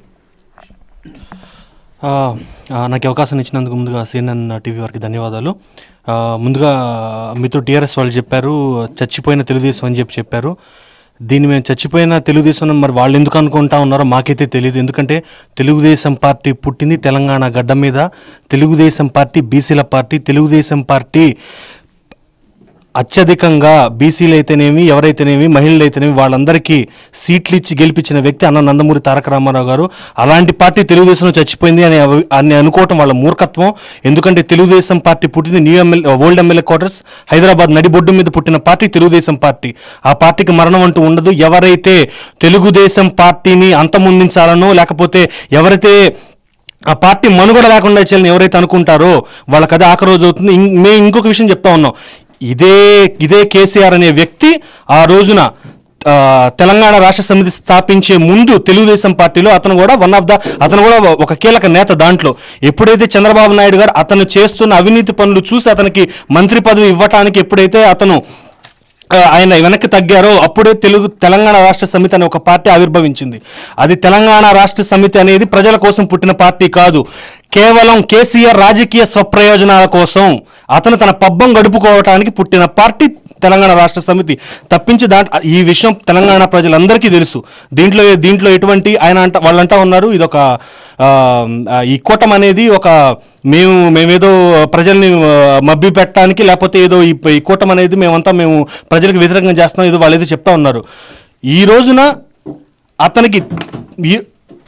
ఆ, ఆ, నాకు ఈ అవకాశం ఇచ్చినందుకు ముందుగా సిఎన్ఎన్ టీవీ వారికి ధన్యవాదాలు ఆ, ముందుగా మిత్రుడు టీఆర్ఎస్ వాళ్ళు చెప్పారు చచ్చిపోయిన తెలుగుదేశం అని చెప్పి చెప్పారు దీన్ని మేము చచ్చిపోయిన తెలుగుదేశం అని మరి వాళ్ళు ఎందుకు అనుకుంటా ఉన్నారో మాకైతే తెలియదు ఎందుకంటే తెలుగుదేశం పార్టీ పుట్టింది తెలంగాణ గడ్డ మీద తెలుగుదేశం పార్టీ బీసీల పార్టీ తెలుగుదేశం పార్టీ అత్యధికంగా బీసీలు అయితేనేమి ఎవరైతేనేమి మహిళలు అయితేనేమి వాళ్ళందరికీ సీట్లు ఇచ్చి గెలిపించిన వ్యక్తి అన్న నందమూరి తారక రామారావు గారు అలాంటి పార్టీ తెలుగుదేశంలో చచ్చిపోయింది అని అవి- అని అనుకోవటం వాళ్ళ మూర్ఖత్వం ఎందుకంటే తెలుగుదేశం పార్టీ పుట్టింది new MLA old MLA quarters Hyderabad నడిబొడ్డు మీద పుట్టిన పార్టీ తెలుగుదేశం పార్టీ ఆ పార్టీకి మరణం అంటూ ఉండదు ఎవరైతే తెలుగుదేశం పార్టీని అంతమొందించాలనో లేకపోతే ఎవరైతే ఆ పార్టీ మనుగడ లేకుండా చేయాలని ఎవరైతే అనుకుంటారో వాళ్ళకి అది ఆఖరి రోజు అవుతుంది ఇం- మేము ఇంకొక విషయం చెప్తా ఉన్నాం ఇదే ఇదే కేసీఆర్ అనే వ్యక్తి ఆ రోజున ఆ, తెలంగాణ రాష్ట్ర సమితి స్థాపించే ముందు తెలుగుదేశం పార్టీలో అతను కూడా వన్ ఆఫ్ ద అతను కూడా ఒక కీలక నేత దాంట్లో ఎప్పుడైతే చంద్రబాబు నాయుడు గారు అతను చేస్తున్న అవినీతి పనులు చూసి అతనికి మంత్రి పదవి ఇవ్వటానికి ఎప్పుడైతే అతను ఆ, ఆయన వెనక్కి తగ్గారో అప్పుడే తెలుగు తెలంగాణ రాష్ట్ర సమితి అనే ఒక పార్టీ ఆవిర్భవించింది అది తెలంగాణ రాష్ట్ర సమితి అనేది ప్రజల కోసం పుట్టిన పార్టీ కాదు కేవలం కేసీఆర్ రాజకీయ స్వప్రయోజనాల కోసం అతను తన పబ్బం గడుపుకోవటానికి పుట్టిన పార్టీ తెలంగాణ రాష్ట్ర సమితి తప్పించి దాంట్ ఈ విషయం తెలంగాణ ప్రజలందరికీ తెలుసు దీంట్లో దీంట్లో ఎటువంటి ఆయన అంట వాళ్ళంటా ఉన్నారు ఇదొక ఆ, ఆ, ఈ కూటమి అనేది ఒక మేము మేమేదో ప్రజల్ని ఆ, మభ్య పెట్టడానికి లేకపోతే ఏదో ఈ ఈ కూటమి అనేది మేమంతా మేము ప్రజలకు వ్యతిరేకంగా చేస్తాం ఏదో వాళ్ళు ఏదో చెప్తా ఉన్నారు ఈ రోజున అతనికి ఈ-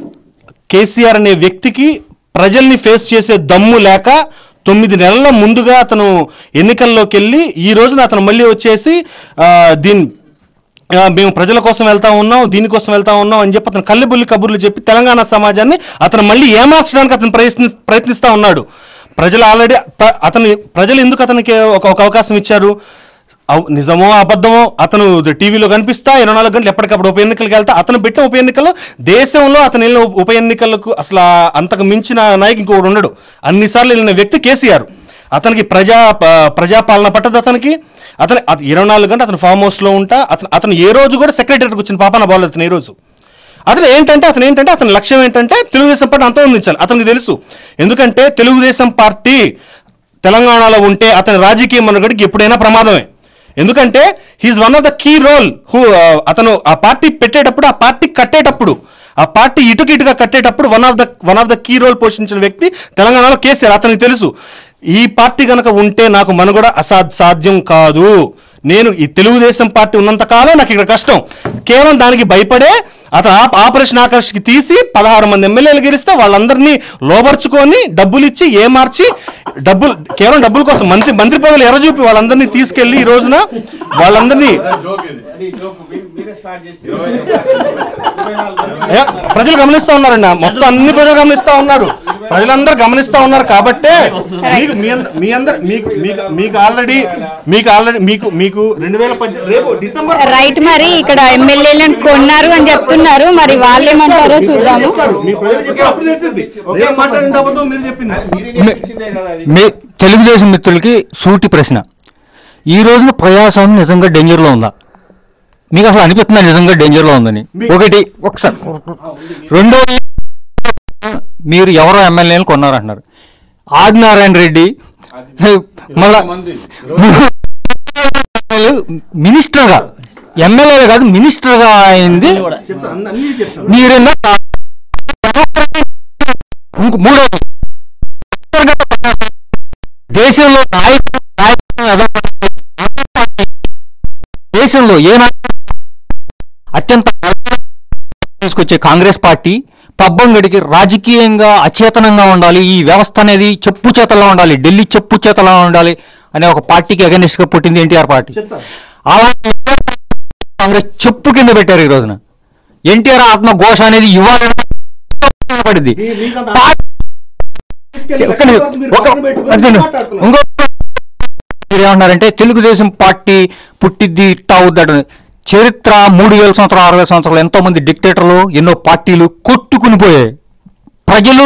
కేసీఆర్ అనే వ్యక్తికి ప్రజల్ని ఫేస్ చేసే దమ్ము లేక తొమ్మిది నెలల ముందుగా అతను ఎన్నికల్లోకి వెళ్ళి ఈ రోజున అతను మళ్ళీ వచ్చేసి ఆ, దీని ఆ, మేము ప్రజల కోసం వెళ్తా ఉన్నాం దీనికోసం వెళ్తా ఉన్నాం అని చెప్పి అతను కళ్ళబుల్లి కబుర్లు చెప్పి తెలంగాణ సమాజాన్ని అతను మళ్ళీ ఏమార్చడానికి అతను ప్రయత్ని ప్రయత్నిస్తా ఉన్నాడు ప్రజలు ఆల్రెడీ అతను ప్రజలు ఎందుకు అతనికి ఒక ఒక అవకాశం ఇచ్చారు అవ్- నిజమో అబద్ధమో అతను టీవీలో కనిపిస్తా ఇరవై నాలుగు గంటలు ఎప్పటికప్పుడు ఉప ఎన్నికలకు వెళ్తా అతను పెట్టిన ఉప ఎన్నికల్లో దేశంలో అతను వెళ్ళిన ఉప ఎన్నికలకు అసలు ఆ అంతకు మించిన నాయకు ఇంకొకడు ఉండడు అన్నిసార్లు వెళ్ళిన వ్యక్తి కేసీఆర్ అతనికి ప్రజా ప- ప్రజాపాలన పట్టదు అతనికి అతను అత- ఇరవై నాలుగు గంటలు అతను ఫామ్ హౌస్లో ఉంటా అతను అతను ఏ రోజు కూడా సెక్రటరీకి వచ్చిన పాపాన బాగోలేదు అతను ఏ రోజు అతను ఏంటంటే అతను ఏంటంటే అతని లక్ష్యం ఏంటంటే తెలుగుదేశం పార్టీ అంతమొందించాలి అతనికి తెలుసు ఎందుకంటే తెలుగుదేశం పార్టీ తెలంగాణలో ఉంటే అతని రాజకీయ మనుగడికి ఎప్పుడైనా ప్రమాదమే ఎందుకంటే he is one of the key role who అతను ఆ పార్టీ పెట్టేటప్పుడు ఆ పార్టీ కట్టేటప్పుడు ఆ పార్టీ ఇటుకి ఇటుగా కట్టేటప్పుడు one of the one of the key role పోషించిన వ్యక్తి తెలంగాణలో కేసీఆర్ అతనికి తెలుసు ఈ పార్టీ గనక ఉంటే నాకు మనుగడ అసాధ్ సాధ్యం కాదు నేను ఈ తెలుగుదేశం పార్టీ ఉన్నంత కాలం నాకు ఇక్కడ కష్టం కేవలం దానికి భయపడే అతను ఆ- ఆపరేషన్ ఆకర్షకి తీసి పదహారు మంది ఎమ్మెల్యేలు గెలిస్తే వాళ్ళందరినీ లోబర్చుకొని డబ్బులు ఇచ్చి ఏమార్చి డబ్బులు కేవలం డబ్బుల కోసం మంత్రి మంత్రి పదవులు ఎర్రజూపి వాళ్ళందరినీ తీసుకెళ్లి ఈ రోజున వాళ్ళందరినీ ఏ, ప్రజలు గమనిస్తా ఉన్నారండి మొత్తం అన్ని ప్రజలు గమనిస్తా ఉన్నారు ప్రజలందరూ గమనిస్తా ఉన్నారు కాబట్టే మీకు మీ అంద- మీ అందరు మీకు మీకు మీకు ఆల్రెడీ మీకు ఆల్రెడీ మీకు మీకు రెండు వేల పద్దెనిమిది రేపు డిసెంబర్ రైట్ మరి ఇక్కడ ఎమ్మెల్యేలను కొన్నారు అని చెప్తున్నారు మరి వాళ్ళు ఏమంటారో చూద్దాము మీ ప్రజలు చెప్పారు అప్పుడు తెలిసింది నేను మాట్లాడిన అబద్ధం మీరు చెప్పింది మీ తెలుగుదేశం మిత్రులకి సూటి ప్రశ్న ఈ రోజున ప్రజాస్వామ్యం నిజంగా డేంజర్లో ఉందా మీకు అసలు అనిపిస్తుందా నిజంగా డేంజర్లో ఉందని ఒకటి ఒకసారి రెండోది మీరు ఎవరో ఎమ్మెల్యేలు కొన్నారంటున్నారు ఆదినారాయణ రెడ్డి మళ్ళా మినిస్టర్గా ఎమ్మెల్యే కాదు మినిస్టర్గా అయింది మీరేందా ఇంకో మూడోది దేశంలో నాయకులు నాయకులు ఎదగడానికి దేశంలో ఏ నాయకుడు అత్యంత తీసుకొచ్చే కాంగ్రెస్ పార్టీ పబ్బం గడికి రాజకీయంగా అచేతనంగా ఉండాలి ఈ వ్యవస్థ అనేది చెప్పు చేతల్లో ఉండాలి ఢిల్లీ చెప్పు చేతల్లో ఉండాలి అనే ఒక పార్టీకి అగనిస్ట్ గా పుట్టింది ఎన్టీఆర్ పార్టీ అలాంటి కాంగ్రెస్ చెప్పు కింద పెట్టారు ఈ రోజున ఎన్టీఆర్ ఆత్మ ఘోష అనేది ఇవ్వాలని పడింది ఒక్క నిమిషం, ఒక- అర్జున్, ఇంకో మీరు ఏమన్నారంటే తెలుగుదేశం పార్టీ పుట్టిద్ది ఇట్టా అవుద్దట చరిత్ర మూడు వేల సంవత్సరాలు ఆరు వేల సంవత్సరాలు ఎంతో మంది డిక్టేటర్లు ఎన్నో పార్టీలు కొట్టుకుని పోయాయి ప్రజలు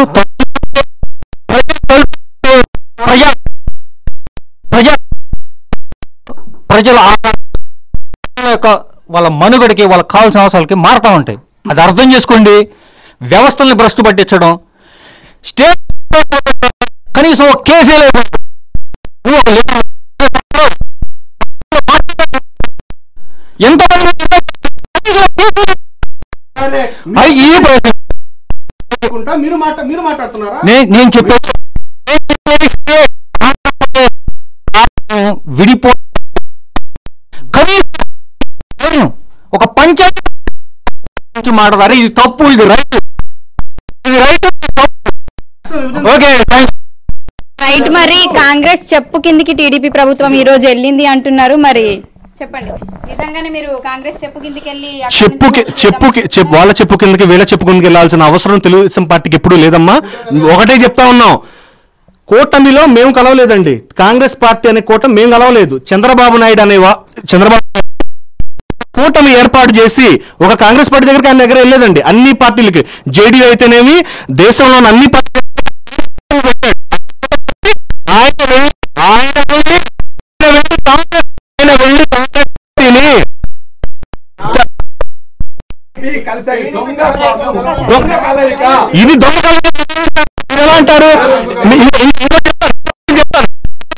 ప్రజా ప్రజా ప్రజల ఆ- యొక్క వాళ్ళ మనుగడకి వాళ్ళకి కావాల్సిన అవసరాలకి మారుతూ ఉంటాయి అది అర్థం చేసుకోండి వ్యవస్థల్ని భ్రష్టు పట్టించడం స్టేట్ కనీసం ఒక కేసే లేదు నువ్వు ఒక లీడర్. ఎంతమంది అది ఈ ప్రశ్న. మీరు మాట మీరు మాట్లాడుతున్నారా నే- నేను చెప్పే విడిపో పంచాయతీ గురించి మాట్లాడారు ఇది తప్పు ఇది రైట్ ఇది రైట్ ఓకే థ్యాంక్ రైట్ మరి కాంగ్రెస్ చెప్పు కిందికి టీడీపీ ప్రభుత్వం ఈ రోజు వెళ్ళింది అంటున్నారు మరి చెప్పండి నిజంగానే మీరు కాంగ్రెస్ చెప్పు కిందికి వెళ్ళి అక్కడి చెప్పు నుంచి చెప్పు చెప్పు వాళ్ళ చెప్పు కిందకి వీళ్ళ చెప్పు కిందకి వెళ్ళాల్సిన అవసరం తెలుగుదేశం పార్టీకి ఎప్పుడూ లేదమ్మా ఒకటే చెప్తా ఉన్నాం కూటమిలో మేము కలవలేదండి కాంగ్రెస్ పార్టీ అనే కూటమి మేము కలవలేదు చంద్రబాబు నాయుడు అనే వా- చంద్రబాబు నాయుడు కూటమి ఏర్పాటు చేసి ఒక కాంగ్రెస్ పార్టీ దగ్గరికి ఆయన దగ్గర వెళ్ళలేదండి అన్ని పార్టీలకి జేడీ అయితేనేమి దేశంలో ఉన్న అన్ని పార్టీ ఆయన వెళ్ళి ఆయన వెళ్ళి ఆయన వెళ్ళి కాంగ్రెస్ ఆయన వెళ్ళి కాంగ్రెస్ పార్టీని ఇది దొంగ కలయిక. మీరు ఎలా అంటారు మీ- ఇ- ఇ- ఇంకో చెప్తాను. చెప్తాను.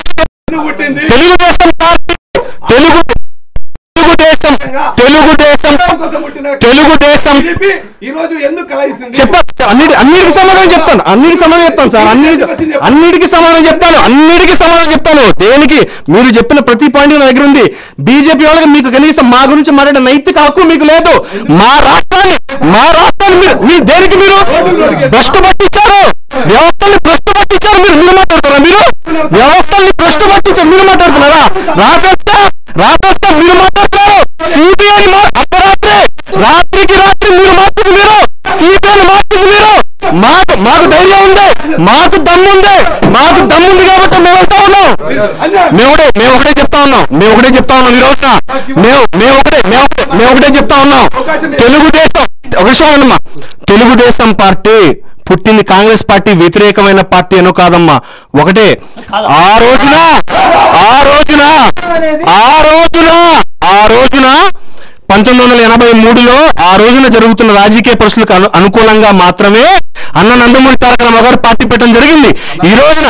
తెలుగుదేశం పార్టీ తెలుగు తెలుగుదేశం తెలుగుదేశం తెలుగుదేశం ఈ రోజు ఎందుకు కలయిస్తుంది చెప్ప అన్నిటి అన్నిటికి సమాధానం చెప్తాను అన్నిటికి సమాధానం చెప్తాను సార్ అన్నిటికి అన్నిటికి సమాధానం చెప్తాను అన్నిటికి సమాధానం చెప్తాను దేనికి మీరు చెప్పిన ప్రతి పాయింట్ నా దగ్గర ఉంది బీజేపీ వాళ్ళకి మీకు కనీసం మా గురించి మాట్లాడే నైతిక హక్కు మీకు లేదు మా రాష్ట్రాన్ని మా రాష్ట్రాన్ని మీరు మీరు దేనికి మీరు భ్రష్టు పట్టించారు వ్యవస్థల్ని భ్రష్టు పట్టించారు మీరు మీరు మాట్లాడుతున్నారా మీరు వ్యవస్థల్ని భ్రష్టు పట్టించారు మీరు మాట్లాడుతున్నారా రాకొస్తా రాకొస్తా మీరు మాట్లాడుతున్నారు సిబిఐ అర్ధరాత్రి రాత్రికి రాత్రి మీరు మార్చింది మీరు సిబిఐ మార్చింది మీరు మాకు మాకు ధైర్యం ఉంది మాకు దమ్ము ఉంది మాకు దమ్ము ఉంది కాబట్టి మేము వెళ్తా ఉన్నాం మేము ఒకటే మేము ఒకటే చెప్తా ఉన్నాం మేము ఒకటే చెప్తా ఉన్నాం ఈ రోజున మేము మేము ఒకటే మేము ఒకటే మేము ఒకటే చెప్తా ఉన్నాం తెలుగుదేశం ఒక విషయం అమ్మా తెలుగుదేశం పార్టీ పుట్టింది కాంగ్రెస్ పార్టీ వ్యతిరేకమైన పార్టీ అనో కాదమ్మా ఒకటే ఆ రోజున ఆ రోజున ఆ రోజున ఆ రోజున పంతొమ్మిది వందల ఎనభై మూడులో ఆ రోజున జరుగుతున్న రాజకీయ పరిస్థితులకు అను- అనుకూలంగా మాత్రమే అన్న నందమూరి తారక రామారావు గారు పార్టీ పెట్టడం జరిగింది ఈ రోజున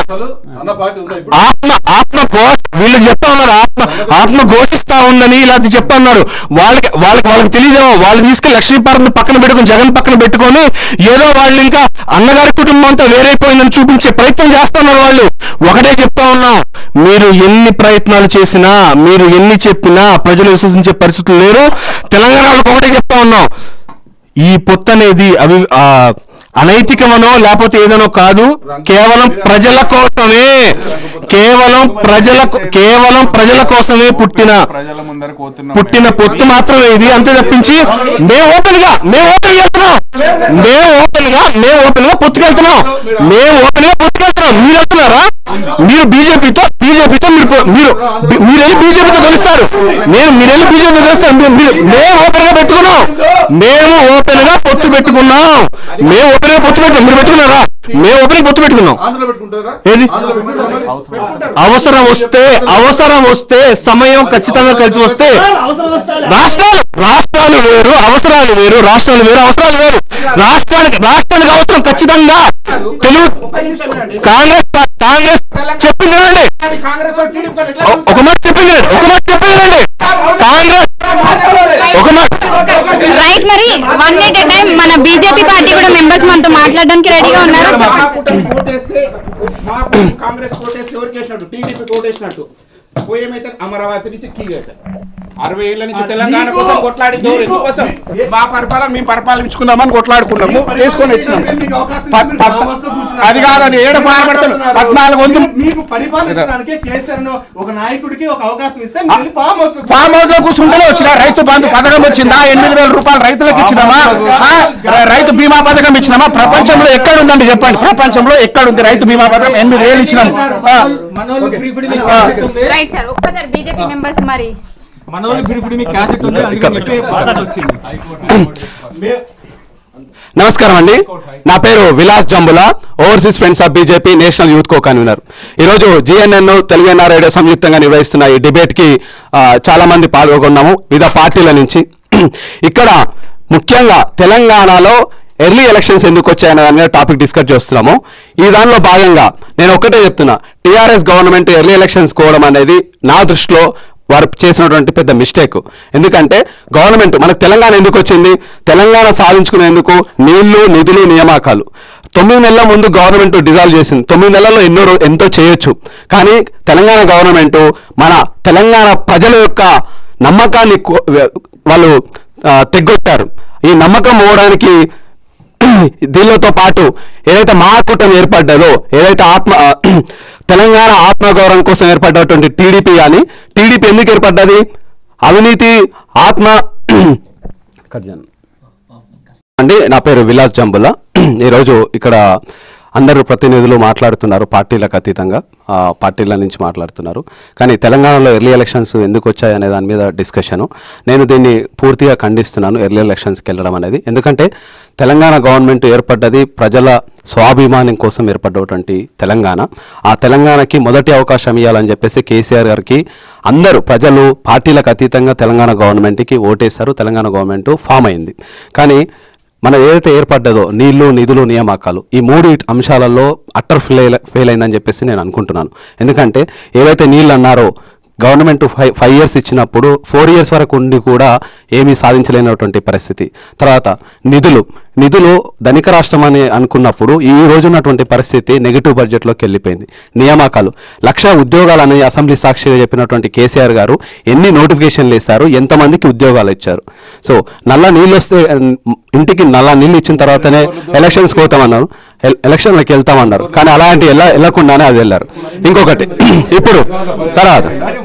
ఆత్మ ఆత్మ ఘోష వీళ్ళకి చెప్తా ఉన్నారు ఆత్మ ఆత్మ ఘోషిస్తా ఉందని ఇలా చెప్తా ఉన్నారు వాళ్ళకి వాళ్ళకి వాళ్ళకి తెలియదేమో వాళ్ళు తీసుకెళ్లి లక్ష్మీపార్వతి పక్కన పెట్టుకొని జగన్ పక్కన పెట్టుకొని ఏదో వాళ్ళు ఇంకా అన్నగారి కుటుంబం అంతా వేరైపోయిందని చూపించే ప్రయత్నం చేస్తున్నారు వాళ్ళు ఒకటే చెప్తా ఉన్నాం మీరు ఎన్ని ప్రయత్నాలు చేసినా మీరు ఎన్ని చెప్పినా ప్రజలు విశ్వసించే పరిస్థితులు లేరు తెలంగాణ వాళ్ళకి ఒకటే చెప్తా ఉన్నాం ఈ పొత్తు అనేది అవి ఆ, అనైతికమనో లేకపోతే ఏదనో కాదు కేవలం ప్రజల కోసమే కేవలం ప్రజల కేవలం ప్రజల కోసమే పుట్టిన ప్రజల ముందర కోతున్నాం పుట్టిన పొత్తు మాత్రమే ఇది అంతే తప్పించి మేము ఓపెన్ గా మేము ఓపెన్ వెళ్తున్నాం మేము ఓపెన్ గా మేము ఓపెన్ గా పొత్తుకెళ్తున్నాం మేము ఓపెన్ గా పొత్తుకెళ్తున్నాం మీరు వెళ్తున్నారా మీరు బీజేపీతో బీజేపీతో మీరు పో- మీరు బి- మీరు వెళ్ళి బీజేపీతో కలుస్తారు నేను మీరు వెళ్ళి బీజేపీతో కలుస్తారు మీరు- మీరు- మేము ఓపెన్ గా పెట్టుకున్నాం మేము ఓపెన్ గా పొత్తు పెట్టుకున్నాం మేము ఓపెన్ గా పొత్తు పెట్టుకున్నాం మీరు పెట్టుకున్నారా మేము ఓపెన్ గా పొత్తు పెట్టుకున్నాం ఏది అవసరం వస్తే అవసరం వస్తే సమయం ఖచ్చితంగా కలిసి వస్తే రాష్ట్రాలు రాష్ట్రాలు వేరు అవసరాలు వేరు రాష్ట్రాలు వేరు అవసరాలు వేరు రాష్ట్రానికి రాష్ట్రానికి అవసరం ఖచ్చితంగా తెలుగు కాంగ్రెస్ పా- కాంగ్రెస్ చెప్పింది వినండి ఒ- ఒక మాట చెప్పింది వినండి. ఒక మాట చెప్పింది వినండి. కాంగ్రెస్ ఒక మాట రైట్ మరి వన్ ఎట్ టైం మన బీజేపీ పార్టీ కూడా మెంబర్స్ మనతో మాట్లాడడానికి రెడీగా ఉన్నారు కోటేస్తే మాకు కాంగ్రెస్ కోటేస్తే ఎవరికి వేసినట్టు టీడీపీ కోటేసినట్టు పోయేమైతే అమరావతి నుంచి కీగట అరవై ఏళ్ళ నుంచి తెలంగాణ కోసం కొట్లాడింది ఎవరు? ఎందుకోసం మా పరిపాలన మేము పరిపాలించుకుందామని కొట్లాడుకున్నాము వేసుకొని వచ్చినాం ప- ప- అది కాదని ఏడు పాల్పడతాను పద్నాలుగు వందలు మీకు పరిపాలించడానికి కేసీఆర్ ను ఒక నాయకుడికి ఒక అవకాశం ఇస్తే మీరు వెళ్ళి ఫామ్ హౌస్ లో ఫామ్ హౌస్ లో కూర్చుంటే వచ్చిన రైతు బంధు పథకం వచ్చిందా ఎనిమిది వేల రూపాయలు రైతులకు ఇచ్చినామా ఆ, రైతు బీమా పథకం ఇచ్చినామా ప్రపంచంలో ఎక్కడ ఉందండి చెప్పండి ప్రపంచంలో ఎక్కడ ఉంది రైతు బీమా పథకం ఎనిమిది వేలు ఇచ్చినాము ఆ. ఆ. రైట్ సార్ ఒక్కసారి బీజేపీ మెంబర్స్ మరి నమస్కారం అండి నా పేరు Vilas Jambula overseas friends of BJP national youth co convener ఈరోజు జిఎన్ఎన్ తెలుగు ఎన్ఆర్ రేడియో సంయుక్తంగా నిర్వహిస్తున్న ఈ డిబేట్ కి ఆ, చాలా మంది పాల్గొన్నాము వివిధ పార్టీల నుంచి ఇక్కడ ముఖ్యంగా తెలంగాణలో ఎర్లీ ఎలక్షన్స్ ఎందుకు వచ్చాయనే దాని మీద టాపిక్ డిస్కస్ చేస్తున్నాము ఈ దానిలో భాగంగా నేను ఒక్కటే చెప్తున్నా టీఆర్ఎస్ గవర్నమెంట్ ఎర్లీ ఎలక్షన్స్ కోవడం అనేది నా దృష్టిలో వారు చేసినటువంటి పెద్ద మిస్టేక్ ఎందుకంటే గవర్నమెంట్ మనకు తెలంగాణ ఎందుకు వచ్చింది తెలంగాణ సాధించుకునేందుకు నీళ్లు నిధులు నియామకాలు తొమ్మిది నెలల ముందు గవర్నమెంట్ డిజాల్వ్ చేసింది తొమ్మిది నెలల్లో ఎన్నో రో- ఎంతో చేయొచ్చు కానీ తెలంగాణ గవర్నమెంట్ మన తెలంగాణ ప్రజల యొక్క నమ్మకాన్ని కో- వాళ్ళు ఆ, తెగ్గొట్టారు ఈ నమ్మకం పోవడానికి దీనితో పాటు ఏదైతే మహాకూటమి ఏర్పడ్డదో ఏదైతే ఆత్మ ఆ, తెలంగాణ ఆత్మగౌరవం కోసం ఏర్పడ్డటువంటి టీడీపీ కానీ టీడీపీ ఎందుకు ఏర్పడ్డది అవినీతి ఆత్మ అండి నా పేరు విలాస్ జంబుల ఈరోజు ఇక్కడ అందరూ ప్రతినిధులు మాట్లాడుతున్నారు పార్టీలకు అతీతంగా ఆ, పార్టీల నుంచి మాట్లాడుతున్నారు కానీ తెలంగాణలో ఎర్లీ ఎలక్షన్స్ ఎందుకు వచ్చాయి అనే దాని మీద డిస్కషను నేను దీన్ని పూర్తిగా ఖండిస్తున్నాను ఎర్లీ ఎలక్షన్స్కి వెళ్ళడం అనేది ఎందుకంటే తెలంగాణ గవర్నమెంట్ ఏర్పడ్డది ప్రజల స్వాభిమానం కోసం ఏర్పడ్డటువంటి తెలంగాణ ఆ తెలంగాణకి మొదటి అవకాశం ఇవ్వాలని చెప్పేసి కేసీఆర్ గారికి అందరూ ప్రజలు పార్టీలకు అతీతంగా తెలంగాణ గవర్నమెంట్కి ఓటేశారు తెలంగాణ గవర్నమెంట్ ఫామ్ అయింది కానీ మన ఏదైతే ఏర్పడ్డదో నీళ్లు నిధులు నియామకాలు ఈ మూడు అంశాలలో అట్టర్ ఫెయిల్ ఫెయిల్ అయిందని చెప్పేసి నేను అనుకుంటున్నాను ఎందుకంటే ఏవైతే నీళ్ళు అన్నారో గవర్నమెంట్ ఫైవ్ ఫైవ్ ఇయర్స్ ఇచ్చినప్పుడు ఫోర్ ఇయర్స్ వరకు ఉండి కూడా ఏమీ సాధించలేనటువంటి పరిస్థితి తర్వాత నిధులు నిధులు ధనిక రాష్ట్రం అని అనుకున్నప్పుడు ఈ రోజు ఉన్నటువంటి పరిస్థితి నెగిటివ్ బడ్జెట్లోకి వెళ్ళిపోయింది నియామకాలు లక్ష ఉద్యోగాలని అసెంబ్లీ సాక్షిగా చెప్పినటువంటి కేసీఆర్ గారు ఎన్ని నోటిఫికేషన్లు ఇస్తారు ఎంతమందికి ఉద్యోగాలు ఇచ్చారు సో నల్ల నీళ్ళు వస్తే ఉమ్, ఇంటికి నల్ల నీళ్ళు ఇచ్చిన తర్వాతనే ఎలక్షన్స్కి పోతామన్నారు ఎల్- ఎలక్షన్లకు వెళ్తామన్నారు కానీ అలాంటి వెళ్ళ వెళ్ళకుండానే అది వెళ్ళారు ఇంకొకటి ఇప్పుడు తర్వాత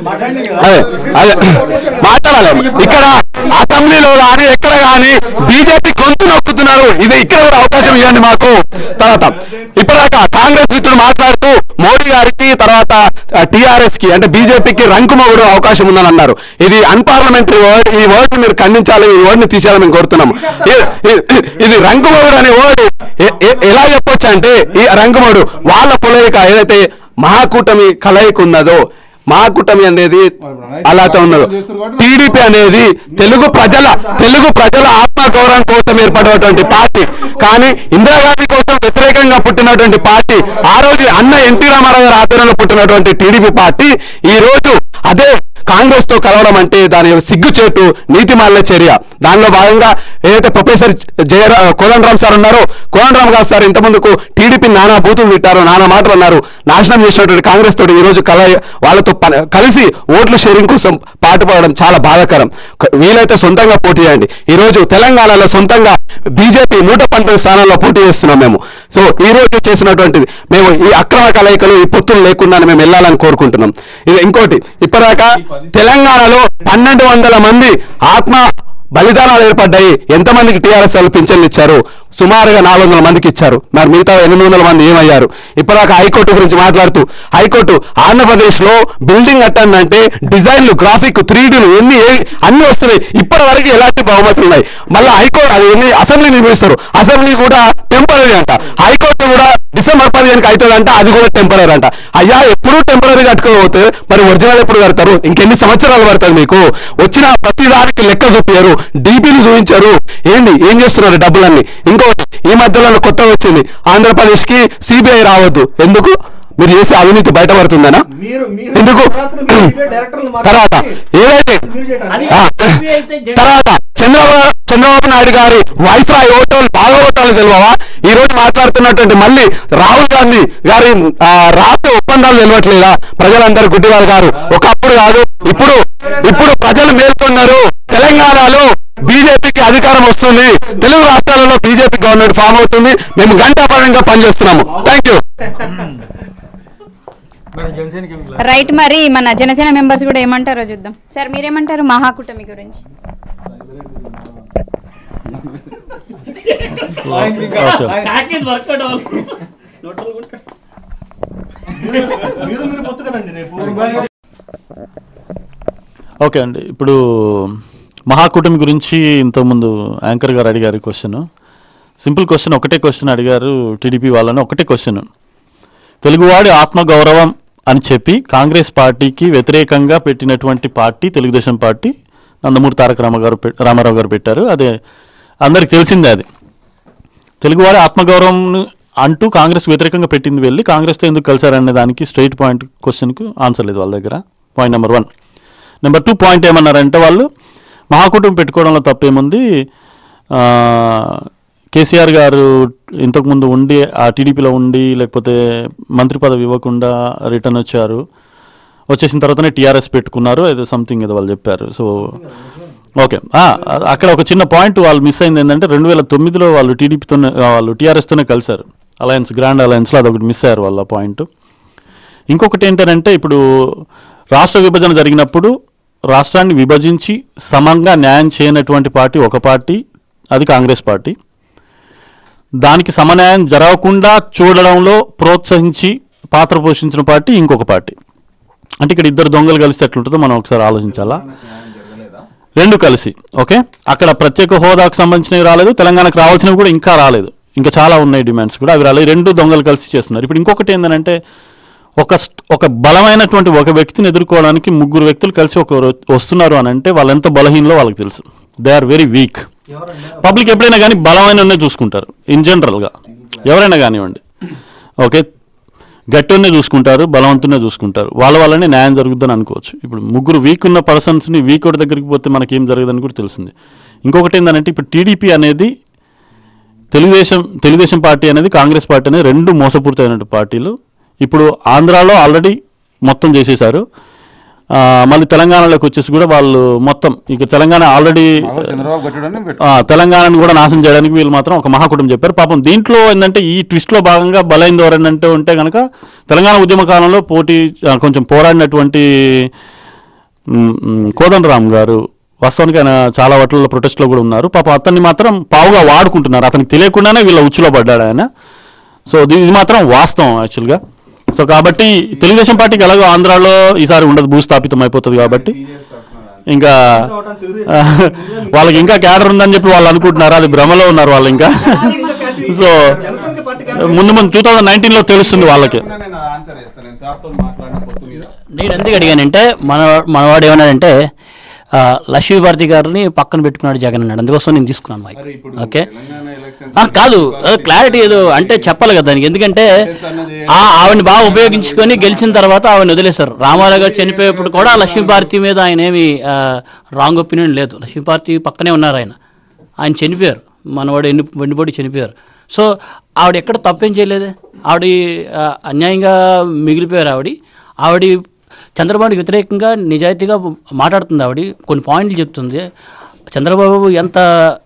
అదే అదే మాట్లాడాలి ఇక్కడ అసెంబ్లీలో కానీ ఎక్కడ కానీ బీజేపీ గొంతు నొక్కుతున్నారు ఇది ఇక్కడ కూడా అవకాశం ఇవ్వండి మాకు తర్వాత ఇప్పటిదాకా కాంగ్రెస్ మిత్రులు మాట్లాడుతూ మోడీ గారికి తర్వాత టిఆర్ఎస్ కి అంటే బీజేపీకి రంకు మొగుడు అవకాశం ఉందని అన్నారు ఇది అన్పార్లమెంటరీ వర్డ్ ఈ వర్డ్ మీరు ఖండించాలి ఈ వర్డ్ ని తీసేయాలని మేము కోరుతున్నాము ఇ- ఇ- ఇది రంకు మొగుడు అనే వర్డ్ ఎ- ఎ- ఎలా చెప్పొచ్చు అంటే ఈ రంగుమోడు వాళ్ళ పొలయిక ఏదైతే మహాకూటమి కలయిక ఉన్నదో మహాకూటమి అనేది అలాతో ఉన్నదో టీడీపీ అనేది తెలుగు ప్రజల తెలుగు ప్రజల ఆత్మగౌరవం కోసం ఏర్పడినటువంటి పార్టీ కానీ ఇందిరాగాంధీ కోసం వ్యతిరేకంగా పుట్టినటువంటి పార్టీ ఆ రోజు అన్న ఎన్టీ రామారావు గారి ఆధ్వర్యంలో పుట్టినటువంటి టీడీపీ పార్టీ ఈ రోజు అదే కాంగ్రెస్ తో కలవడం అంటే దాని సిగ్గుచేటు నీతిమాల చర్య దానిలో భాగంగా ఏదైతే ప్రొఫెసర్ జయరా కోదండరామ్ సార్ ఉన్నారో కోదండరామ్ గారు సార్ ఇంతకుముందుకు టీడీపీ నానా బూతులు తిట్టారు నానా మాటలు అన్నారు నాశనం చేసినటువంటి కాంగ్రెస్ తోటి ఈ రోజు కల వాళ్ళతో ప- కలిసి ఓట్ల షేరింగ్ కోసం పాటుపడడం చాలా బాధాకరం క- వీలైతే సొంతంగా పోటీ చేయండి ఈ రోజు తెలంగాణలో సొంతంగా బీజేపీ నూట పంతొమ్మిది స్థానాల్లో పోటీ చేస్తున్నాం మేము సో ఈ రోజు చేసినటువంటిది మేము ఈ అక్రమ కలయికలు ఈ పొత్తులు లేకుండా మేము వెళ్ళాలని కోరుకుంటున్నాం ఇది ఇంకోటి ఇప్పటిదాకా తెలంగాణలో పన్నెండు వందల మంది ఆత్మ బలిదానాలు ఏర్పడ్డాయి ఎంతమందికి టీఆర్ఎస్ వాళ్ళు పింఛన్లు ఇచ్చారు సుమారుగా నాలుగు వందల మందికి ఇచ్చారు మరి మిగతా ఎనిమిది వందల మంది ఏమయ్యారు ఇప్పటిదాకా హైకోర్టు గురించి మాట్లాడుతూ హైకోర్టు ఆంధ్రప్రదేశ్ లో బిల్డింగ్ కట్టాలంటే డిజైన్లు గ్రాఫిక్ త్రీ డీలు ఎన్ని ఏ- అన్ని వస్తున్నాయి ఇప్పటి వరకు ఎలాంటి బహుమతులు ఉన్నాయి మళ్ళీ హైకోర్టు అది ఎన్ని అసెంబ్లీ నిర్మిస్తారు అసెంబ్లీ కూడా టెంపరీ అంట హైకోర్టు కూడా డిసెంబర్ పదిహేనుకి అవుతుందంట అది కూడా టెంపరీ అంట అయ్యా ఎప్పుడు టెంపరీ కట్టుకోకపోతే మరి ఒరిజినల్ ఎప్పుడు కడతారు ఇంకెన్ని సంవత్సరాలు పడుతుంది మీకు వచ్చిన ప్రతి దానికి లెక్క చూపారు డీపీలు చూపించారు ఏంటి ఏం చేస్తున్నారు డబ్బులన్నీ ఇంకోటి ఈ మధ్యలో కొత్తగా వచ్చింది ఆంధ్రప్రదేశ్ కి సిబిఐ రావద్దు ఎందుకు మీరు చేసే అవినీతి బయటపడుతుందనా మీరు మీరు ఎందుకు డైరెక్టర్లు తర్వాత ఏదైతే ఆ, తర్వాత చంద్రబాబు చంద్రబాబు నాయుడు గారి వైస్రాయ్ ఓటోలు బాగా ఓటాలు తెలియవా ఈ రోజు మాట్లాడుతున్నటువంటి మళ్ళీ రాహుల్ గాంధీ గారి ఆ, రాష్ట్ర ఒప్పందాలు తెలియట్లేదా ప్రజలందరూ గుడ్డివారు గారు ఒకప్పుడు కాదు ఇప్పుడు ఇప్పుడు ప్రజలు మేల్కొన్నారు తెలంగాణలో బీజేపీకి అధికారం వస్తుంది తెలుగు రాష్ట్రాలలో బీజేపీ గవర్నమెంట్ ఫామ్ అవుతుంది మేము గంటాపరంగా పనిచేస్తున్నాము థ్యాంక్ యూ రైట్ మరి మన జనసేన మెంబర్స్ కూడా ఏమంటారో చూద్దాం సార్ మీరేమంటారు మహాకూటమి గురించి మీరు మీరు పొత్తు కదండి రేపు ఓకే అండి ఇప్పుడు మహాకూటమి గురించి ఇంతకుముందు యాంకర్ గారు అడిగారు క్వశ్చన్ సింపుల్ క్వశ్చన్ ఒకటే క్వశ్చన్ అడిగారు టీడీపీ వాళ్ళని ఒకటే క్వశ్చన్ తెలుగువాడి ఆత్మగౌరవం అని చెప్పి కాంగ్రెస్ పార్టీకి వ్యతిరేకంగా పెట్టినటువంటి పార్టీ తెలుగుదేశం పార్టీ నందమూరి తారక రామారావు పె- రామారావు గారు పెట్టారు అదే అందరికి తెలిసిందే అది తెలుగువాడి ఆత్మగౌరవం అంటూ కాంగ్రెస్ వ్యతిరేకంగా పెట్టింది వెళ్ళి కాంగ్రెస్తో ఎందుకు కలిశారనే దానికి స్ట్రైట్ పాయింట్ క్వశ్చన్కు ఆన్సర్ లేదు వాళ్ళ దగ్గర point number one number two point ఏమన్నారంటే వాళ్ళు మహాకూటమి పెట్టుకోవడంలో తప్పేముంది ఆ, కేసీఆర్ గారు ఇంతకుముందు ఉండి ఆ టీడీపీలో ఉండి లేకపోతే మంత్రి పదవి ఇవ్వకుండా రిటర్న్ వచ్చారు వచ్చేసిన తర్వాతనే టీఆర్ఎస్ పెట్టుకున్నారు ఏదో సంథింగ్ ఏదో వాళ్ళు చెప్పారు సో ఓకే ఆ, అక్కడ ఒక చిన్న పాయింట్ వాళ్ళు మిస్ అయింది ఏంటంటే రెండు వేల తొమ్మిదిలో వాళ్ళు టీడీపీతోనే వాళ్ళు టీఆర్ఎస్తోనే కలిశారు అలయన్స్ గ్రాండ్ అలయన్స్లో అదొకటి మిస్ అయ్యారు వాళ్ళ పాయింట్ ఇంకొకటి ఏంటంటే ఇప్పుడు రాష్ట్ర విభజన జరిగినప్పుడు రాష్ట్రాన్ని విభజించి సమంగా న్యాయం చేయనటువంటి పార్టీ ఒక పార్టీ అది కాంగ్రెస్ పార్టీ దానికి సమన్యాయం జరగకుండా చూడడంలో ప్రోత్సహించి పాత్ర పోషించిన పార్టీ ఇంకొక పార్టీ అంటే ఇక్కడ ఇద్దరు దొంగలు కలిస్తే ఎట్లుంటుందో మనం ఒకసారి ఆలోచించాలా రెండు కలిసి ఓకే అక్కడ ప్రత్యేక హోదాకు సంబంధించినవి రాలేదు తెలంగాణకు రావాల్సినవి కూడా ఇంకా రాలేదు ఇంకా చాలా ఉన్నాయి డిమాండ్స్ కూడా అవి రాలేదు రెండు దొంగలు కలిసి చేస్తున్నారు ఇప్పుడు ఇంకొకటి ఏంటంటే ఒక స్ట్- ఒక బలమైనటువంటి ఒక వ్యక్తిని ఎదుర్కోవడానికి ముగ్గురు వ్యక్తులు కలిసి ఒక రో- వస్తున్నారు అని అంటే వాళ్ళు ఎంత బలహీనలో వాళ్ళకి తెలుసు they are very weak public ఎప్పుడైనా కానీ బలమైన చూసుకుంటారు ఇన్ జనరల్గా ఎవరైనా కానివ్వండి ఓకే గట్టినే చూసుకుంటారు బలవంతునే చూసుకుంటారు వాళ్ళ వల్లనే న్యాయం జరుగుతుందని అనుకోవచ్చు ఇప్పుడు ముగ్గురు వీక్ ఉన్న పర్సన్స్ని వీక్ ఒకటి దగ్గరికి పోతే మనకి ఏం జరగదని కూడా తెలిసింది ఇంకొకటి ఏంటంటే ఇప్పుడు టీడీపీ అనేది తెలుగుదేశం తెలుగుదేశం పార్టీ అనేది కాంగ్రెస్ పార్టీ అనేది రెండు మోసపూరితమైన పార్టీలు ఇప్పుడు ఆంధ్రాలో ఆల్రెడీ మొత్తం చేసేశారు ఆ, మళ్ళీ తెలంగాణలోకి వచ్చేసి కూడా వాళ్ళు మొత్తం ఇక తెలంగాణ ఆల్రెడీ చంద్రబాబు గట్టుడని పెట్టు. ఆ, తెలంగాణను కూడా నాశనం చేయడానికి వీళ్ళు మాత్రం ఒక మహాకుటుంబం చెప్పారు పాపం దీంట్లో ఏంటంటే ఈ ట్విస్ట్ లో భాగంగా బలైంది ఎవరంటే ఉంటే కనుక తెలంగాణ ఉద్యమ కాలంలో పోటీ ఆ, కొంచెం పోరాడినటువంటి మ్, మ్, కోదండరామ్ గారు వాస్తవానికి ఆయన చాలా వాటిల్లో ప్రొటెస్ట్లో కూడా ఉన్నారు పాపం అతన్ని మాత్రం పావుగా వాడుకుంటున్నారు అతనికి తెలియకుండానే వీళ్ళ ఉచ్చులో పడ్డాడు ఆయన సో ఇది ఇది మాత్రం వాస్తవం యాక్చువల్గా సో కాబట్టి తెలుగుదేశం పార్టీకి ఎలాగో ఆంధ్రాలో ఈసారి ఉండదు భూస్థాపితం అయిపోతుంది కాబట్టి ఇంకా ఆ, వాళ్ళకి ఇంకా క్యాడర్ ఉందని చెప్పి వాళ్ళు అనుకుంటున్నారు అది భ్రమలో ఉన్నారు వాళ్ళు ఇంకా సో ముందు ముందు టూ థౌజండ్ నైన్టీన్ లో తెలుస్తుంది వాళ్ళకి నేను ఎందుకు అడిగానంటే మన మనవాడు ఏమన్నాడంటే ఆ, లక్ష్మీ భారతి గారిని పక్కన పెట్టుకున్నాడు జగన్ అన్నాడు అందుకోసం నేను తీసుకున్నాను మైక్ ఓకే ఆ, కాదు క్లారిటీ ఏదో అంటే చెప్పాలి కదా దానికి ఎందుకంటే ఆ ఆవిడని బాగా ఉపయోగించుకొని గెలిచిన తర్వాత ఆవిడని వదిలేశారు రామారావు గారు చనిపోయేప్పుడు కూడా లక్ష్మీ భారతి మీద ఆయన ఏమి రాంగ్ ఒపీనియన్ లేదు లక్ష్మీ భారతి పక్కనే ఉన్నారు ఆయన ఆయన చనిపోయారు మనవాడు ఎన్ని వెండిపోటీ చనిపోయారు సో ఆవిడ ఎక్కడ తప్పేం చేయలేదే ఆవిడ ఆ, అన్యాయంగా మిగిలిపోయారు ఆవిడ ఆవిడ చంద్రబాబుకి వ్యతిరేకంగా నిజాయితీగా మాట్లాడుతుంది ఆవిడ కొన్ని పాయింట్లు చెప్తుంది చంద్రబాబు ఎంత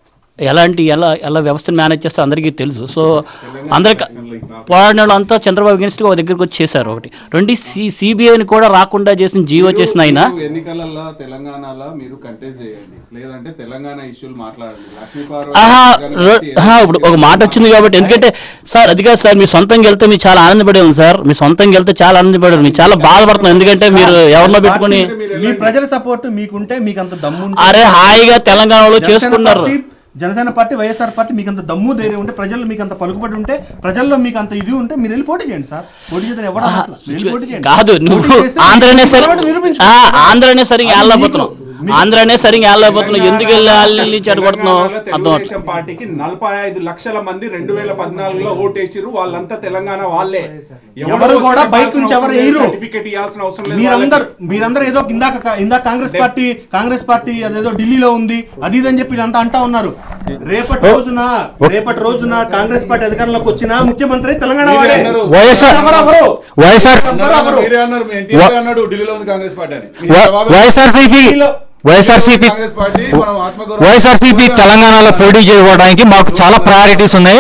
ఎలాంటి ఎలా ఎలా వ్యవస్థను మేనేజ్ చేస్తారో అందరికీ తెలుసు సో అందరికి పోరాడిన వాళ్ళు అంతా చంద్రబాబు అగెన్స్ట్గా ఒక దగ్గరికి వచ్చి చేశారు ఒకటి రెండు సి సిబిఐని కూడా రాకుండా చేసిన జీవో చేసిన ఆయన ఎన్నికలలో తెలంగాణలో మీరు కంటెస్ట్ చేయండి లేదంటే తెలంగాణ ఇష్యూలు మాట్లాడండి ఆహా, రో- ఆహా, ఇప్పుడు ఒక మాట వచ్చింది కాబట్టి ఎందుకంటే సార్ అది కాదు సార్ మీ సొంతంగా వెళ్తే మీరు చాలా ఆనందపడే ఉంది సార్ మీ సొంతంగా వెళ్తే చాలా ఆనందపడారు మీరు చాలా బాధపడుతున్నాం ఎందుకంటే మీరు ఎవరినో పెట్టుకుని మీ ప్రజల సపోర్ట్ మీకుంటే మీకు అంత దమ్ము ఉంటే- అరే హాయిగా తెలంగాణలో జనసేన చేసుకున్నారు party- Janasena party YSR party మీకు అంత దమ్ము ధైర్యం ఉంటే ప్రజల్లో మీకు అంత పలుకుబడి ఉంటే ప్రజల్లో మీకు అంత ఇది ఉంటే మీరు వెళ్ళి పోటీ చేయండి సార్ పోటీ చేస్తే ఎవరు ఆహా, అనట్లేదు. వెళ్ళి పోటీ చేయండి. కాదు నువ్వు పోటీ చేస్తే ఆంధ్రనే మీకు సరి నిలబడి నిరూపించుకో. ఆ, ఆంధ్రనే సరిగా అది వెళ్ళలేకపోతున్నావు మీకు- ఆంధ్రనే సరిగా వెళ్ళలేకపోతున్నావు ఎందుకు వెళ్ళి వాళ్ళని చెడగొడుతున్నావు తెలంగాణలో అర్థం తెలుగుదేశం పార్టీకి నలభై ఐదు లక్షల మంది రెండు వేల పద్నాలుగులో ఓటేసిరు వాళ్ళంతా తెలంగాణ వాళ్ళే ఎవరు కూడా బయట నుంచి ఎవరు వేయరు సర్టిఫికెట్ ఇవ్వాల్సిన అవసరం లేదు మీరందరు మీరందరూ ఏదో ఇందాక ఇందాక కాంగ్రెస్ పార్టీ కాంగ్రెస్ పార్టీ అదేదో ఢిల్లీలో ఉంది అది ఇది అని చెప్పి అంతా అంటా ఉన్నారు రేపటి రోజున రేపటి రోజున కాంగ్రెస్ పార్టీ అధికారంలోకి వచ్చిన ముఖ్యమంత్రి తెలంగాణ వాడే వైఎస్ఆర్ ఎవరెవరు? వైఎస్ఆర్ ఎవరెవరు? మీరే అన్నారు మీ ఎన్టీఆర్ అన్నాడు ఢిల్లీలో ఉంది కాంగ్రెస్ పార్టీ అని మీ వై- జవాబు- వైఎస్ఆర్సీపీ వైఎస్ఆర్సీపీ కాంగ్రెస్ పార్టీ మనం ఆత్మగౌరవం వైఎస్ఆర్సీపీ తెలంగాణలో పోటీ చేయడానికి మాకు చాలా ప్రయారిటీస్ ఉన్నాయి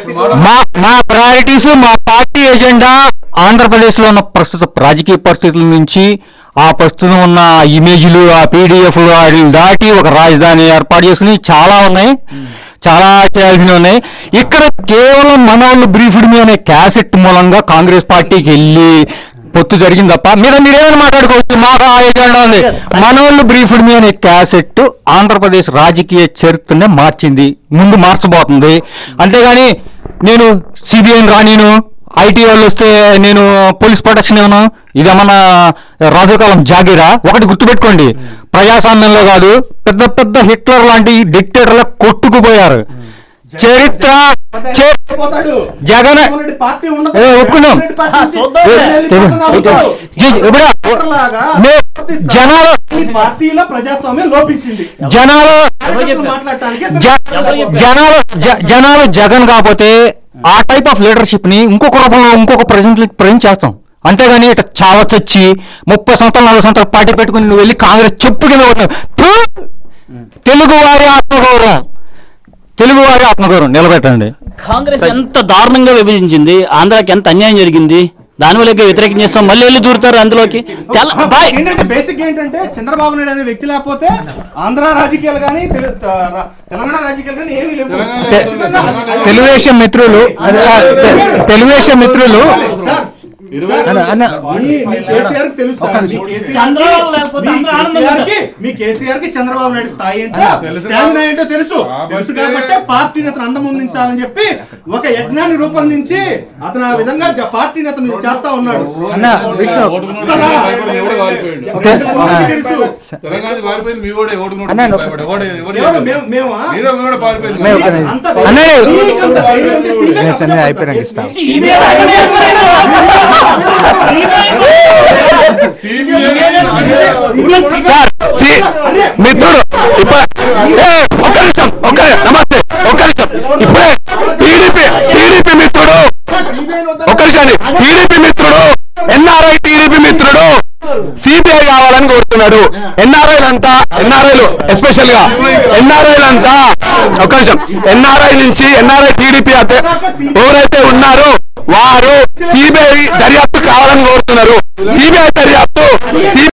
మా మా ప్రయారిటీస్ మా పార్టీ ఎజెండా ఆంధ్రప్రదేశ్లో ఉన్న ప్రస్తుత రాజకీయ పరిస్థితుల నుంచి ఆ ప్రస్తుతం ఉన్న ఇమేజ్లు ఆ పీడిఎఫ్ వాటిని దాటి ఒక రాజధాని ఏర్పాటు చేసుకుని చాలా ఉన్నాయి చాలా చేయాల్సినవి ఉన్నాయి ఇక్కడ కేవలం మనోళ్ళు బ్రీఫ్డ్ మీ అనే క్యాసెట్ మూలంగా కాంగ్రెస్ పార్టీకి వెళ్ళి పొత్తు జరిగింది తప్ప మీద మీరేమైనా మాట్లాడుకోవచ్చు మాకు ఆ ఎజెండా ఉంది మనోళ్ళు బ్రీఫ్డ్ మీ అనే క్యాసెట్ ఆంధ్రప్రదేశ్ రాజకీయ చరిత్రనే మార్చింది ముందు మార్చబోతుంది అంతేగాని నేను సిబిఐని రానీను ఐటీ వాళ్ళు వస్తే నేను పోలీస్ ప్రొటెక్షన్ ఇవ్వను ఇదేమన్నా రాజుకాలం జాగీరా ఒకటి గుర్తుపెట్టుకోండి ప్రజాస్వామ్యంలో కాదు పెద్ద పెద్ద హిట్లర్ లాంటి డిక్టేటర్ల కొట్టుకుపోయారు చరిత్ర చే- పోతాడు. జగన్ జగన్మోహన్ రెడ్డి పార్టీ ఉండదు. ఏ, ఒప్పుకున్నాం. జగన్మోహన్ రెడ్డి పార్టీ నుంచి ఏ, ఎమ్మెల్యే ఏ, పక్కన అవుతాడు. జీ- ఇప్పుడు ఓటర్లాగా మే- ప్రవర్తిస్తారు. జనాలు ఈ పార్టీలో ప్రజాస్వామ్యం లోపించింది జనాలు కార్యకర్తలు మాట్లాడటానికి జ- జనాలు జ- జనాలు జగన్ కాకపోతే ఆ టైప్ ఆఫ్ లీడర్షిప్ ని ఇంకొక రూపంలో ఇంకొక ప్రజెంట్ ప్రజెంట్ చేస్తాం అంతేగాని ఇట్లా చావచ్చొచ్చి ముప్పై సంవత్సరాలు నలభై సంవత్సరాలు పార్టీ పెట్టుకుని నువ్వు వెళ్ళి కాంగ్రెస్ చెప్పు కింద కొట్టినావు. థూ! తెలుగువారి ఆత్మగౌరవం తెలుగువారి ఆత్మగౌరవం నిలబెట్టండి కాంగ్రెస్ ఎంత దారుణంగా విభజించింది ఆంధ్రాకి ఎంత అన్యాయం జరిగింది దానివల్ల వ్యతిరేకం చేస్తాం మళ్ళీ వెళ్ళి దూరుతారు అందులోకి తెల- బాయ్. ఏంటంటే బేసిక్ ఏంటంటే చంద్రబాబు నాయుడు అనే వ్యక్తి లేకపోతే ఆంధ్ర రాజకీయాలు కానీ తెలంగాణ రాజకీయాలు కానీ ఏమీ లేవు తె- తెలుగుదేశం మిత్రులు అదే, ఆ, తె- తెలుగుదేశం మిత్రులు అన్న, అన్న, మీ- మీ కేసీఆర్ కి తెలుసు సార్. మీ కేసీఆర్ కి- చంద్రబాబు లేకపోతే మీ అందరూ ఆనందంగా కేసీఆర్ కి మీ కేసీఆర్ కి చంద్రబాబు నాయుడు స్థాయి ఏంటో స్టామినా ఏంటో తెలుసు తెలుసు కాబట్టి పార్టీని అతను అందముందించాలని చెప్పి ఒక యజ్ఞాన్ని రూపొందించి అతను ఆ విధంగా జ- పార్టీని అతను చేస్తా ఉన్నాడు అన్న విష్ణు అసలా తె- ఎంతమందికి తెలుసు తెలంగాణ పారిపోయింది మీ ఓడే ఓటుకున్నాడు అన్న, ఎవడు- ఎవడు- ఎవడు ఎవరు? చెప్పాడు? మేము- మేమా? మీరే మీ ఓడే పారిపోయింది మేము ఒక- అంత అన్నయ్య. మీకంత ధైర్యం ఉంటే సీనియర్ నేను అసలు సరే చెప్పండి అయిపోయినాక సార్. ఇస్తాం సార్ సి- మిత్రుడు ఇప్పుడు ఏ, ఒక్క నిమిషం ఒక్క నమస్తే ఒక్క నిమిషం ఇప్పుడే టీడీపీ టీడీపీ మిత్రుడు ఒక్క నిమిషం టీడీపీ మిత్రుడు ఎన్ఆర్ఐ టీడీపీ మిత్రుడు సిబిఐ కావాలని కోరుతున్నాడు ఎన్ఆర్ఐలంతా ఎన్ఆర్ఐలు ఎస్పెషల్ గా ఎన్ఆర్ఐలంతా ఒక్క నిమిషం ఎన్ఆర్ఐ నుంచి ఎన్ఆర్ఐ టీడీపీ ఎవరైతే ఉన్నారో వారు సిబిఐ దర్యాప్తు కావాలని కోరుతున్నారు సిబిఐ దర్యాప్తు